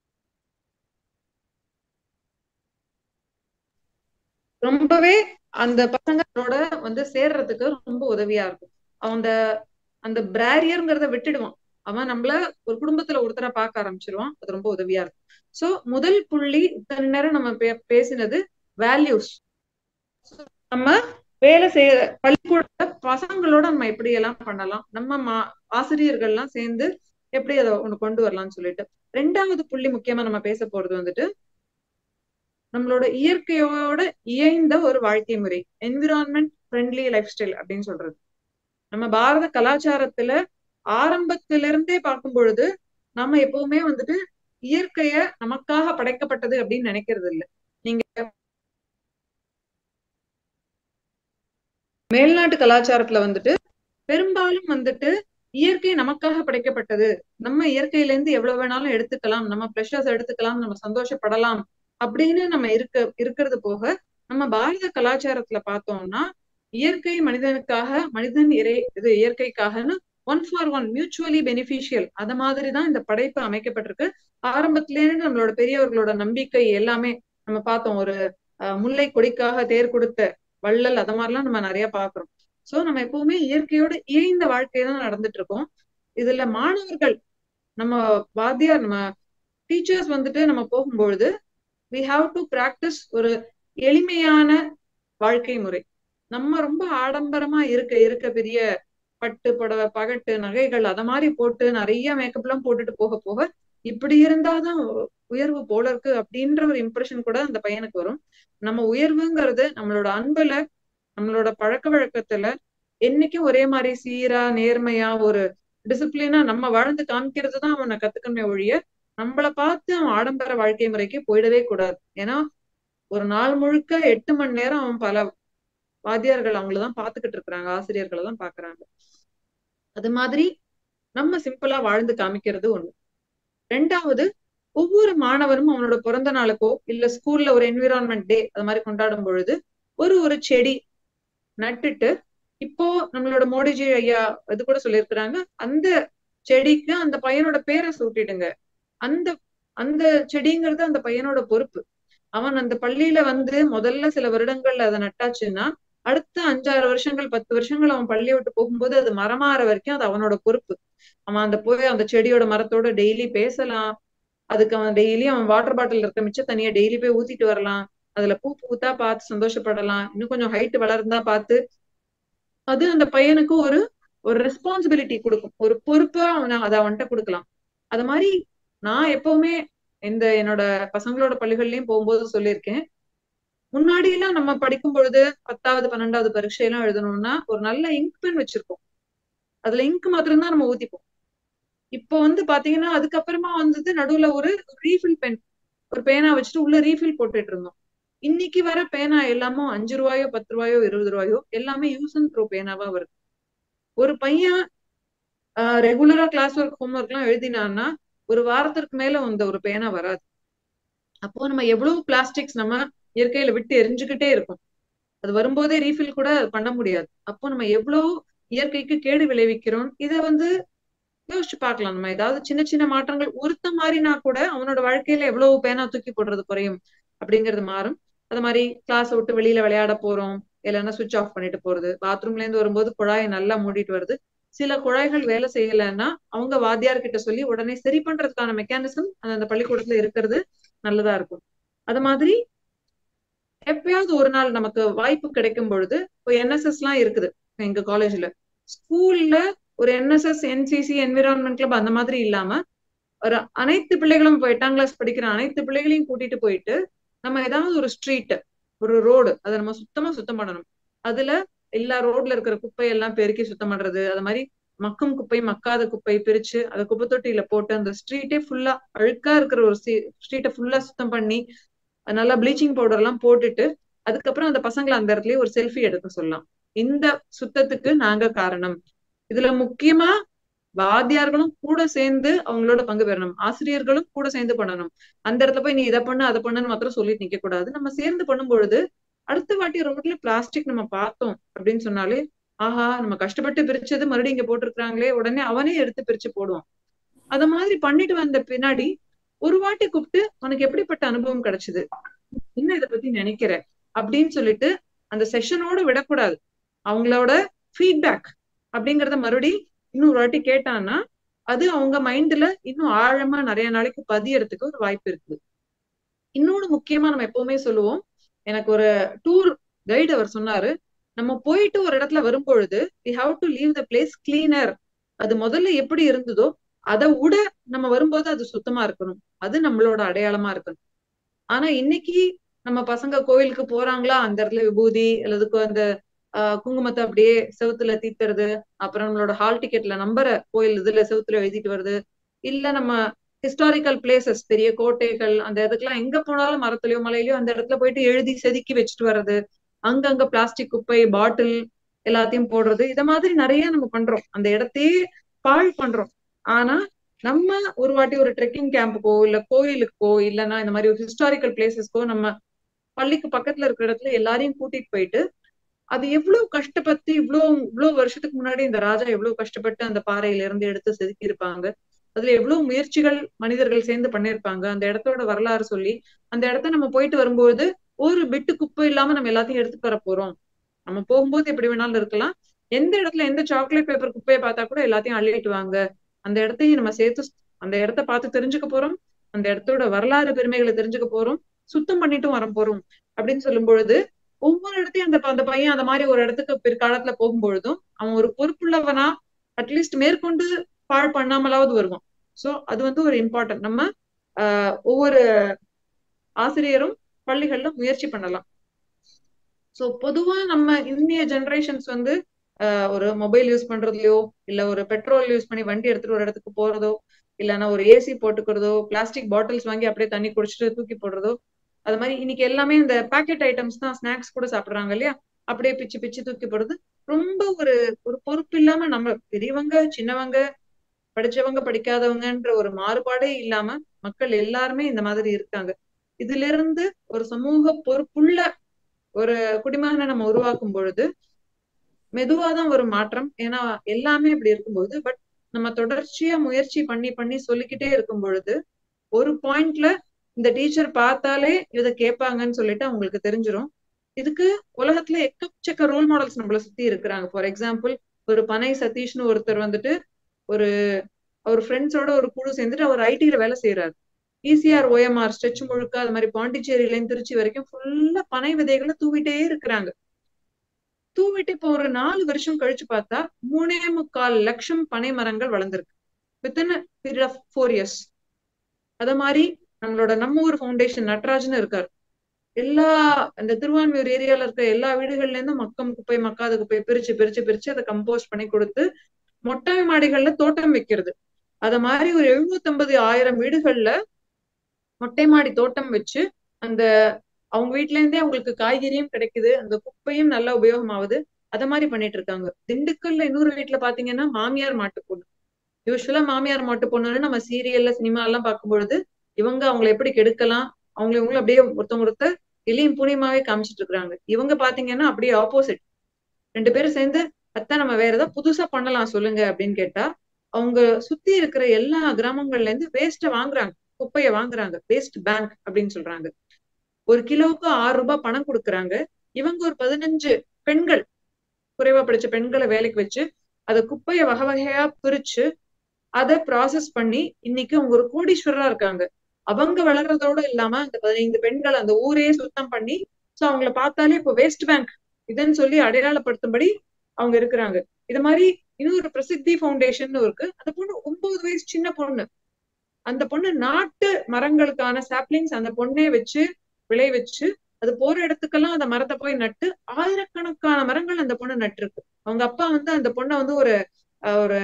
ரொம்பவே அந்த பசங்களோட வந்து சேர்றதுக்கு ரொம்ப உதவியா இருக்கும் அந்த அந்த பிராரியருங்கிறத விட்டுடுவான் அவன் நம்மள ஒரு குடும்பத்துல ஒருத்தரை பார்க்க ஆரம்பிச்சிருவான் அது ரொம்ப உதவியா இருக்கும் சோ முதல் புள்ளி இத்தனை நேரம் நம்ம பே பேசினது வேல்யூஸ் நம்ம வேலை செய்ய பள்ளிக்கூட பசங்களோட நம்ம எப்படி எல்லாம் பண்ணலாம் நம்ம மா ஆசிரியர்கள்லாம் சேர்ந்து எப்படி அதை ஒண்ணு கொண்டு வரலாம்னு சொல்லிட்டு ரெண்டாவது புள்ளி முக்கியமா நம்ம பேச போறது வந்துட்டு நம்மளோட இயற்கையோட இயைந்த ஒரு வாழ்க்கை முறை என்விரான்மெண்ட் ஃப்ரெண்ட்லி லைஃப் ஸ்டைல் அப்படின்னு சொல்றது நம்ம பாரத கலாச்சாரத்துல ஆரம்பத்திலிருந்தே பார்க்கும் பொழுது நம்ம எப்பவுமே வந்துட்டு இயற்கைய நமக்காக படைக்கப்பட்டது அப்படின்னு நினைக்கிறது இல்லை நீங்க மேல்நாட்டு கலாச்சாரத்துல வந்துட்டு பெரும்பாலும் வந்துட்டு இயற்கை நமக்காக படைக்கப்பட்டது நம்ம இயற்கையில இருந்து எவ்வளவு வேணாலும் எடுத்துக்கலாம் நம்ம ப்ரெஷர்ஸ் எடுத்துக்கலாம் நம்ம சந்தோஷப்படலாம் அப்படின்னு நம்ம இருக்க இருக்கிறது போக நம்ம பாரத கலாச்சாரத்துல பார்த்தோம்னா இயற்கை மனிதனுக்காக மனிதன் இறை இது இயற்கைக்காகன்னு one for one mutually beneficial அத மாதிரிதான் இந்த படைப்பு அமைக்கப்பட்டிருக்கு ஆரம்பத்திலேருந்து நம்மளோட பெரியவர்களோட நம்பிக்கை எல்லாமே நம்ம பார்த்தோம் ஒரு முல்லை கொடிக்காக தேர் கொடுத்த வள்ளல் அத மாதிரிலாம் நம்ம நிறைய பாக்குறோம் சோ நம்ம எப்பவுமே இயற்கையோட இயைந்த வாழ்க்கை தான் நடந்துட்டு இருக்கோம் இதுல மாணவர்கள் நம்ம வாத்தியார் நம்ம டீச்சர்ஸ் வந்துட்டு நம்ம போகும்பொழுது வி ஹாவ் டு பிராக்டிஸ் ஒரு எளிமையான வாழ்க்கை முறை நம்ம ரொம்ப ஆடம்பரமா இருக்க இருக்க பெரிய பட்டு புடவை பகட்டு நகைகள் அத மாதிரி போட்டு நிறைய மேக்கப் எல்லாம் போட்டுட்டு போக போக இப்படி இருந்தாதான் உயர்வு போல இருக்கு அப்படின்ற ஒரு இம்ப்ரெஷன் கூட அந்த பையனுக்கு வரும் நம்ம உயர்வுங்கிறது நம்மளோட அன்புல நம்மளோட பழக்க வழக்கத்துல என்னைக்கும் ஒரே மாதிரி சீரா நேர்மையா ஒரு டிசிப்ளினா நம்ம வாழ்ந்து காமிக்கிறது தான் அவனை கத்துக்கணுமே ஒழிய நம்மள பார்த்து அவன் ஆடம்பர வாழ்க்கை முறைக்கு போயிடவே கூடாது ஏன்னா ஒரு நாள் முழுக்க எட்டு மணி நேரம் அவன் பல வாத்தியார்கள் அவங்களதான் பாத்துக்கிட்டு இருக்கிறாங்க ஆசிரியர்களை தான் பாக்குறாங்க அது மாதிரி நம்ம சிம்பிளா வாழ்ந்து காமிக்கிறது ஒண்ணு ரெண்டாவது ஒவ்வொரு மாணவரும் அவனோட பிறந்த நாளுக்கோ இல்ல ஸ்கூல்ல ஒரு என்விரான்மெண்ட் டே அது மாதிரி கொண்டாடும் பொழுது ஒரு ஒரு செடி நட்டுட்டு இப்போ நம்மளோட மோடிஜி ஐயா இது கூட சொல்லியிருக்கிறாங்க அந்த செடிக்கு அந்த பையனோட பேரை சூட்டிடுங்க அந்த அந்த செடிங்கிறது அந்த பையனோட பொறுப்பு அவன் அந்த பள்ளியில வந்து முதல்ல சில வருடங்கள்ல அதை நட்டாச்சுன்னா அடுத்த அஞ்சாறு வருஷங்கள் பத்து வருஷங்கள் அவன் பள்ளியை விட்டு போகும்போது அது மரமாற வரைக்கும் அது அவனோட பொறுப்பு அவன் அந்த போய் அந்த செடியோட மரத்தோட டெய்லி பேசலாம் அதுக்கு அவன் டெய்லி அவன் வாட்டர் பாட்டில் இருக்க மிச்ச தண்ணியை டெய்லி போய் ஊத்திட்டு வரலாம் அதுல பூ பூத்தா பார்த்து சந்தோஷப்படலாம் இன்னும் கொஞ்சம் ஹைட் வளர்ந்தா பார்த்து அது அந்த பையனுக்கு ஒரு ஒரு ரெஸ்பான்சிபிலிட்டி கொடுக்கும் ஒரு பொறுப்பா அவனை அதை அவன்கிட்ட கொடுக்கலாம் அது மாதிரி நான் எப்பவுமே இந்த என்னோட பசங்களோட பள்ளிகள்லயும் போகும்போது சொல்லியிருக்கேன் முன்னாடி எல்லாம் நம்ம படிக்கும் பொழுது பத்தாவது பன்னெண்டாவது பரீட்சை எல்லாம் எழுதணும்னா ஒரு நல்ல இங்க் பென் வச்சிருப்போம் அதுல இங்க் மாத்திரம் தான் நம்ம ஊத்திப்போம் இப்போ வந்து பாத்தீங்கன்னா அதுக்கப்புறமா வந்தது நடுவுல ஒரு ரீஃபில் பென் ஒரு பேனா வச்சுட்டு உள்ள ரீஃபில் போட்டுட்டு இருந்தோம் இன்னைக்கு வர பேனா எல்லாமும் அஞ்சு ரூபாயோ பத்து ரூபாயோ இருபது ரூபாயோ எல்லாமே யூஸ் அண்ட் த்ரோ பேனாவா வருது ஒரு பையன் ரெகுலரா கிளாஸ் ஒர்க் ஹோம்ஒர்க் எல்லாம் எழுதினான்னா ஒரு வாரத்திற்கு மேல அந்த ஒரு பேனா வராது அப்போ நம்ம எவ்வளவு பிளாஸ்டிக்ஸ் நம்ம இயற்கையில விட்டு எரிஞ்சுக்கிட்டே இருக்கும் அது வரும்போதே ரீஃபில் கூட பண்ண முடியாது அப்போ நம்ம எவ்வளவு இயற்கைக்கு கேடு விளைவிக்கிறோம் இதை வந்து யோசிச்சு பார்க்கலாம் நம்ம ஏதாவது சின்ன சின்ன மாற்றங்கள் ஒருத்த மாறினா கூட அவனோட வாழ்க்கையில எவ்வளவு பேனா தூக்கி போடுறது குறையும் அப்படிங்கிறது மாறும் அது மாதிரி கிளாஸ் விட்டு வெளியில விளையாட போறோம் இல்லைன்னா சுவிட்ச் ஆஃப் பண்ணிட்டு போறது பாத்ரூம்ல இருந்து வரும்போது குழாயை நல்லா மூடிட்டு வருது சில குழாய்கள் வேலை செய்யலைன்னா அவங்க வாத்தியார் கிட்ட சொல்லி உடனே சரி பண்றதுக்கான மெக்கானிசம் அந்த பள்ளிக்கூடத்துல இருக்கிறது நல்லதா இருக்கும் அது மாதிரி எப்பயாவது ஒரு நாள் நமக்கு வாய்ப்பு கிடைக்கும் பொழுது இப்போ என்எஸ்எஸ் எல்லாம் இருக்குது எங்க காலேஜ்ல ஸ்கூல்ல ஒரு என்எஸ்எஸ் என்சிசி என்விரான்மெண்ட் கிளப் அந்த மாதிரி இல்லாம ஒரு அனைத்து பிள்ளைகளும் இப்போ எட்டாம் கிளாஸ் படிக்கிற அனைத்து பிள்ளைகளையும் கூட்டிட்டு போயிட்டு நம்ம ஏதாவது ஒரு ஸ்ட்ரீட் ஒரு ரோடு அதை நம்ம சுத்தமா சுத்தம் பண்ணணும் அதுல எல்லா ரோட்ல இருக்கிற குப்பை எல்லாம் பெருக்கி சுத்தம் பண்றது அது மாதிரி மக்கும் குப்பை மக்காத குப்பை பிரிச்சு அதை குப்பை தொட்டியில போட்டு அந்த ஸ்ட்ரீட்டே ஃபுல்லா அழுக்கா இருக்கிற ஒரு ஸ்ட்ரீட்டை ஃபுல்லா சுத்தம் பண்ணி நல்லா ப்ளீச்சிங் பவுடர் எல்லாம் போட்டுட்டு அதுக்கப்புறம் அந்த பசங்களை அந்த இடத்துலயே ஒரு செல்ஃபி எடுக்க சொல்லலாம் இந்த சுத்தத்துக்கு நாங்க காரணம் இதுல முக்கியமா வாத்தியார்களும் கூட சேர்ந்து அவங்களோட பங்கு பெறணும் ஆசிரியர்களும் கூட சேர்ந்து பண்ணணும் அந்த இடத்துல போய் நீ இதை பண்ணு அதை பண்ணுன்னு மாத்திரம் சொல்லிட்டு நிக்க கூடாது நம்ம சேர்ந்து பண்ணும் பொழுது அடுத்த வாட்டி ரோட்ல பிளாஸ்டிக் நம்ம பார்த்தோம் அப்படின்னு சொன்னாலே ஆஹா நம்ம கஷ்டப்பட்டு பிரிச்சது மறுபடியும் இங்க போட்டிருக்காங்களே உடனே அவனே எடுத்து பிரிச்சு போடுவான் அத மாதிரி பண்ணிட்டு வந்த பின்னாடி ஒரு வாட்டி கூப்பிட்டு உனக்கு எப்படிப்பட்ட அனுபவம் கிடைச்சது என்ன இதை பத்தி நினைக்கிற அப்படின்னு சொல்லிட்டு அந்த செஷனோட விடக்கூடாது அவங்களோட ஃபீட்பேக் அப்படிங்கறத மறுபடி இன்னொரு வாட்டி கேட்டான்னா அது அவங்க மைண்ட்ல இன்னும் ஆழமா நிறைய நாளைக்கு பதியறதுக்கு ஒரு வாய்ப்பு இருக்குது இன்னொன்னு முக்கியமா நம்ம எப்பவுமே சொல்லுவோம் எனக்கு ஒரு டூர் கைடு அவர் சொன்னாரு நம்ம போயிட்டு ஒரு இடத்துல வரும்பொழுது we have to leave the place cleaner அது முதல்ல எப்படி இருந்ததோ அதை விட நம்ம வரும்போது அது சுத்தமா இருக்கணும் அது நம்மளோட அடையாளமா இருக்கணும் ஆனா இன்னைக்கு நம்ம பசங்க கோயிலுக்கு போறாங்களா அந்த இடத்துல விபூதி அல்லது அந்த ஆஹ் குங்குமத்தை அப்படியே செவுத்துல தீத்துறது அப்புறம் நம்மளோட ஹால் டிக்கெட்ல நம்பரை கோயில் இதுல செவுத்துல எழுதிட்டு வருது இல்ல நம்ம ஹிஸ்டாரிக்கல் பிளேசஸ் பெரிய கோட்டைகள் அந்த இடத்துக்குலாம் எங்க போனாலும் மரத்துலயோ மலையிலயோ அந்த இடத்துல போயிட்டு எழுதி செதுக்கி வச்சுட்டு வர்றது அங்கங்க பிளாஸ்டிக் குப்பை பாட்டில் எல்லாத்தையும் போடுறது இத மாதிரி நிறைய நம்ம பண்றோம் அந்த இடத்தையே பாழ் பண்றோம் ஆனா நம்ம ஒரு வாட்டி ஒரு ட்ரெக்கிங் கேம்புக்கோ இல்ல கோயிலுக்கோ இல்லைன்னா இந்த மாதிரி ஒரு ஹிஸ்டாரிக்கல் பிளேசஸ்க்கோ நம்ம பள்ளிக்கு பக்கத்துல இருக்கிற இடத்துல எல்லாரையும் கூட்டிட்டு போயிட்டு அது எவ்வளவு கஷ்டப்பட்டு இவ்வளவு இவ்வளவு வருஷத்துக்கு முன்னாடி இந்த ராஜா எவ்வளவு கஷ்டப்பட்டு அந்த பாறையில இருந்து எடுத்து செதுக்கி இருப்பாங்க அதுல எவ்வளவு முயற்சிகள் மனிதர்கள் சேர்ந்து பண்ணிருப்பாங்க அந்த இடத்தோட வரலாறு சொல்லி அந்த இடத்த நம்ம போயிட்டு வரும்போது ஒரு பிட்டு குப்பை இல்லாம நம்ம எல்லாத்தையும் எடுத்துட்டு வர போறோம் நம்ம போகும்போது எப்படி வேணாலும் இருக்கலாம் எந்த இடத்துல எந்த சாக்லேட் பேப்பர் குப்பையை பார்த்தா கூட எல்லாத்தையும் அள்ளிட்டு வாங்க அந்த இடத்தையும் நம்ம சேர்த்து அந்த இடத்த பார்த்து தெரிஞ்சுக்க போறோம் அந்த இடத்தோட வரலாறு பெருமைகளை தெரிஞ்சுக்க போறோம் சுத்தம் பண்ணிட்டும் வர போறோம் அப்படின்னு சொல்லும் பொழுது ஒவ்வொரு இடத்தையும் அந்த அந்த பையன் அந்த மாதிரி ஒரு இடத்துக்கு பிற்காலத்துல போகும்பொழுதும் அவன் ஒரு பொறுப்புள்ளவனா அட்லீஸ்ட் மேற்கொண்டு பாழ் பண்ணாமலாவது வருவான் சோ அது வந்து ஒரு இம்பார்ட்டன்ட் நம்ம ஆஹ் ஒவ்வொரு ஆசிரியரும் பள்ளிகள்ல முயற்சி பண்ணலாம் சோ பொதுவா நம்ம இந்திய ஜெனரேஷன்ஸ் வந்து ஒரு மொபைல் யூஸ் பண்றதுலயோ இல்ல ஒரு பெட்ரோல் யூஸ் பண்ணி வண்டி எடுத்துட்டு ஒரு இடத்துக்கு போறதோ இல்லைன்னா ஒரு ஏசி போட்டுக்கிறதோ பிளாஸ்டிக் பாட்டில்ஸ் வாங்கி அப்படியே தண்ணி குடிச்சிட்டு தூக்கி போடுறதோ அது மாதிரி இன்னைக்கு எல்லாமே இந்த பேக்கெட் ஐட்டம்ஸ் தான் ஸ்நாக்ஸ் கூட சாப்பிடுறாங்க இல்லையா அப்படியே பிச்சு பிச்சு தூக்கி போடுறது ரொம்ப ஒரு ஒரு பொறுப்பு இல்லாம நம்ம பெரியவங்க சின்னவங்க படிச்சவங்க படிக்காதவங்கன்ற ஒரு மாறுபாடே இல்லாம மக்கள் எல்லாருமே இந்த மாதிரி இருக்காங்க இதுல இருந்து ஒரு சமூக பொறுப்புள்ள ஒரு குடிமகனை நம்ம உருவாக்கும் பொழுது மெதுவாதான் ஒரு மாற்றம் ஏன்னா எல்லாமே இப்படி இருக்கும்போது பட் நம்ம தொடர்ச்சியா முயற்சி பண்ணி பண்ணி சொல்லிக்கிட்டே இருக்கும் பொழுது ஒரு பாயிண்ட்ல இந்த டீச்சர் பார்த்தாலே இதை கேட்பாங்கன்னு சொல்லிட்டு அவங்களுக்கு தெரிஞ்சிடும் இதுக்கு உலகத்துல எக்கச்சக்க ரோல் மாடல்ஸ் நம்மள சுத்தி இருக்கிறாங்க ஃபார் எக்ஸாம்பிள் ஒரு பனை சதீஷ்னு ஒருத்தர் வந்துட்டு ஒரு அவர் ஃப்ரெண்ட்ஸோட ஒரு குழு சேர்ந்துட்டு அவர் ஐடில வேலை செய்யறாரு ஈசிஆர் ஓஎம்ஆர் ஸ்ட்ரெச் முழுக்க அது மாதிரி பாண்டிச்சேரியில இருந்து திருச்சி வரைக்கும் ஃபுல்லா பனை விதைகளை தூவிட்டே இருக்கிறாங்க தூவிட்டு இப்போ ஒரு நாலு வருஷம் கழிச்சு பார்த்தா மூணே முக்கால் லட்சம் பனை மரங்கள் வளர்ந்துருக்கு within period of four years அத மாதிரி நம்மளோட நம்ம ஊர் ஃபவுண்டேஷன் நட்ராஜ்னு இருக்காரு எல்லா அந்த திருவான்மையூர் ஏரியால இருக்க எல்லா வீடுகள்ல இருந்தும் மக்கம் குப்பை மக்காத குப்பை பிரிச்சு பிரிச்சு பிரிச்சு அதை கம்போஸ்ட் பண்ணி கொடுத்து மொட்டை மாடிகள்ல தோட்டம் வைக்கிறது அத மாதிரி ஒரு எழுநூத்தம்பது ஆயிரம் வீடுகள்ல மொட்டை மாடி தோட்டம் வச்சு அந்த அவங்க வீட்ல இருந்தே அவங்களுக்கு காய்கறியும் கிடைக்குது அந்த குப்பையும் நல்லா உபயோகமாகுது அத மாதிரி பண்ணிட்டு இருக்காங்க திண்டுக்கல்ல இன்னொரு வீட்டுல பாத்தீங்கன்னா மாமியார் மாட்டு பொண்ணு யூஸ்வலா மாமியார் மாட்டு பொண்ணுன்னு நம்ம சீரியல்ல சினிமா எல்லாம் பார்க்கும்பொழுது இவங்க அவங்களை எப்படி கெடுக்கலாம் அவங்களை இவங்களும் அப்படியே ஒருத்தவங்க ஒருத்தர் எளியும் புனியமாவே காமிச்சிட்டு இருக்காங்க இவங்க பாத்தீங்கன்னா அப்படியே ஆப்போசிட் ரெண்டு பேரும் சேர்ந்து அத்தான் நம்ம வேற ஏதாவது புதுசா பண்ணலாம் சொல்லுங்க அப்படின்னு கேட்டா அவங்க சுத்தி இருக்கிற எல்லா கிராமங்கள்ல இருந்து வேஸ்ட வாங்குறாங்க குப்பைய வாங்குறாங்க வேஸ்ட் பேங்க் அப்படின்னு சொல்றாங்க ஒரு கிலோவுக்கு ஆறு ரூபாய் பணம் கொடுக்குறாங்க இவங்க ஒரு பதினஞ்சு பெண்கள் குறைவா படிச்ச பெண்களை வேலைக்கு வச்சு அத குப்பைய வகை வகையா பிரிச்சு அதை ப்ராசஸ் பண்ணி இன்னைக்கு அவங்க ஒரு கோடீஸ்வரரா இருக்காங்க அவங்க வளர்றதோட இல்லாம அந்த பதினைந்து பெண்கள் அந்த ஊரே சுத்தம் பண்ணி சோ அவங்கள பார்த்தாலே இப்போ வேஸ்ட் பேங்க் இதுன்னு சொல்லி அடையாளப்படுத்தும்படி அவங்க இருக்கிறாங்க இது மாதிரி இன்னொரு பிரசித்தி ஃபவுண்டேஷன் இருக்கு அந்த பொண்ணு ஒன்பது வயசு சின்ன பொண்ணு அந்த பொண்ணு நாட்டு மரங்களுக்கான சாப்ளிங்ஸ் அந்த பொண்ணே வச்சு விளை வச்சு அது போற இடத்துக்கெல்லாம் அந்த மரத்தை போய் நட்டு ஆயிரக்கணக்கான மரங்கள் அந்த பொண்ணு நட்டிருக்கு அவங்க அப்பா வந்து அந்த பொண்ணை வந்து ஒரு ஒரு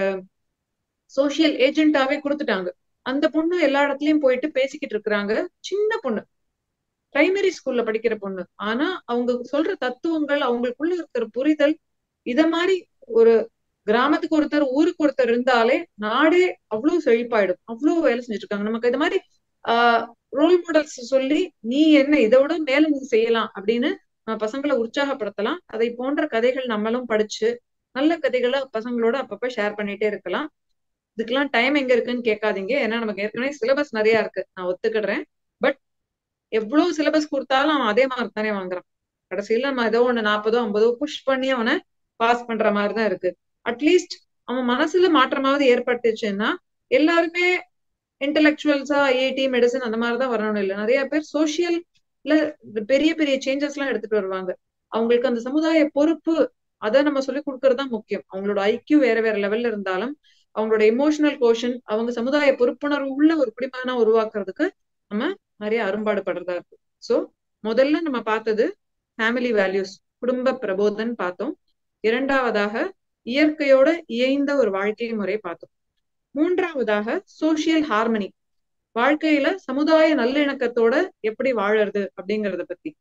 சோசியல் ஏஜென்ட்டாவே கொடுத்துட்டாங்க அந்த பொண்ணு எல்லா இடத்துலயும் போயிட்டு பேசிக்கிட்டு இருக்கிறாங்க சின்ன பொண்ணு பிரைமரி ஸ்கூல்ல படிக்கிற பொண்ணு ஆனா அவங்க சொல்ற தத்துவங்கள் அவங்களுக்குள்ள இருக்கிற புரிதல் இத மாதிரி ஒரு கிராமத்துக்கு ஒருத்தர் ஊருக்கு ஒருத்தர் இருந்தாலே நாடே அவ்வளவு செழிப்பாயிடும் அவ்வளவு வேலை செஞ்சுட்டு இருக்காங்க நமக்கு இது மாதிரி ஆஹ் ரோல் மாடல்ஸ் சொல்லி நீ என்ன இதை விட மேல நீ செய்யலாம் அப்படின்னு நம்ம பசங்களை உற்சாகப்படுத்தலாம் அதை போன்ற கதைகள் நம்மளும் படிச்சு நல்ல கதைகளை பசங்களோட அப்பப்ப ஷேர் பண்ணிட்டே இருக்கலாம் இதுக்கெல்லாம் டைம் எங்க இருக்குன்னு கேட்காதீங்க ஏன்னா நமக்கு ஏற்கனவே சிலபஸ் நிறைய இருக்கு நான் ஒத்துக்கிடுறேன் பட் எவ்வளவு சிலபஸ் கொடுத்தாலும் அவன் அதே மாதிரி தானே வாங்குறான் கடைசியில நம்ம ஏதோ ஒண்ணு நாற்பதோ ஐம்பதோ புஷ் பண்ணி அவனை பாஸ் பண்ற மாதிரிதான் இருக்கு அட்லீஸ்ட் அவன் மனசுல மாற்றமாவது ஏற்பட்டுச்சுன்னா எல்லாருமே இன்டெலெக்சுவல்ஸா ஐஐடி மெடிசன் அந்த மாதிரிதான் வரணும் இல்லை நிறைய பேர் சோசியல்ல பெரிய பெரிய சேஞ்சஸ் எல்லாம் எடுத்துட்டு வருவாங்க அவங்களுக்கு அந்த சமுதாய பொறுப்பு அதை நம்ம சொல்லி கொடுக்கறது தான் முக்கியம் அவங்களோட ஐக்கியூ வேற வேற லெவல்ல இருந்தாலும் அவங்களோட எமோஷனல் கோஷன் அவங்க சமுதாய பொறுப்புணர்வு உள்ள ஒரு குடிமகனா உருவாக்குறதுக்கு நம்ம நிறைய அரும்பாடுபடுறதா இருக்கு சோ முதல்ல நம்ம பார்த்தது ஃபேமிலி வேல்யூஸ் குடும்ப பிரபோதன் பார்த்தோம் இரண்டாவதாக இயற்கையோட இயைந்த ஒரு வாழ்க்கை முறை பார்த்தோம் மூன்றாவதாக சோசியல் ஹார்மனி வாழ்க்கையில சமுதாய நல்லிணக்கத்தோட எப்படி வாழறது அப்படிங்கறத பத்தி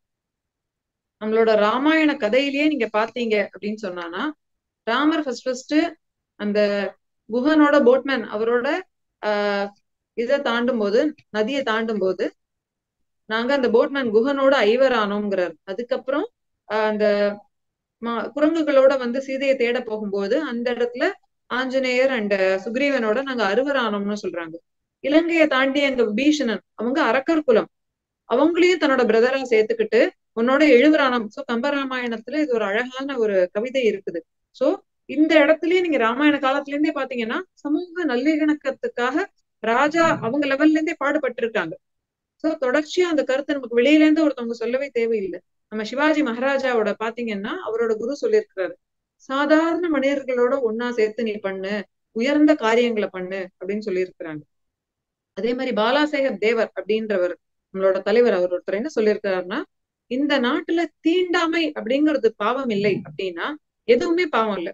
நம்மளோட ராமாயண கதையிலேயே நீங்க பாத்தீங்க அப்படின்னு சொன்னானா ராமர் ஃபர்ஸ்ட் ஃபர்ஸ்ட் அந்த குஹனோட போட்மேன் அவரோட ஆஹ் இதை தாண்டும் போது நதியை தாண்டும் போது நாங்க அந்த போட்மேன் குஹனோட ஐவர் ஆனோங்கிறார் அதுக்கப்புறம் அந்த குரங்குகளோட வந்து சீதையை தேட போகும்போது அந்த இடத்துல ஆஞ்சநேயர் அண்ட் சுக்ரீவனோட நாங்க அறுவர் ஆனோம்னு சொல்றாங்க இலங்கையை தாண்டி அங்க விபீஷணன் அவங்க அரக்கர் குலம் அவங்களையும் தன்னோட பிரதரா சேர்த்துக்கிட்டு உன்னோட எழுவராணம் சோ கம்பராமாயணத்துல இது ஒரு அழகான ஒரு கவிதை இருக்குது சோ இந்த இடத்துலயே நீங்க ராமாயண காலத்துல இருந்தே பாத்தீங்கன்னா சமூக நல்லிணக்கத்துக்காக ராஜா அவங்க லெவல்ல இருந்தே பாடுபட்டு இருக்காங்க சோ தொடர்ச்சியா அந்த கருத்தை நமக்கு வெளியில இருந்து ஒருத்தவங்க சொல்லவே தேவையில்லை நம்ம சிவாஜி மகாராஜாவோட பாத்தீங்கன்னா அவரோட குரு சொல்லியிருக்கிறாரு சாதாரண மனிதர்களோட ஒன்னா சேர்த்து நீ பண்ணு உயர்ந்த காரியங்களை பண்ணு அப்படின்னு சொல்லியிருக்கிறாங்க அதே மாதிரி பாலாசேகர் தேவர் அப்படின்றவர் நம்மளோட தலைவர் அவர் ஒருத்தர் என்ன சொல்லியிருக்கிறாருன்னா இந்த நாட்டுல தீண்டாமை அப்படிங்கிறது பாவம் இல்லை அப்படின்னா எதுவுமே பாவம் இல்லை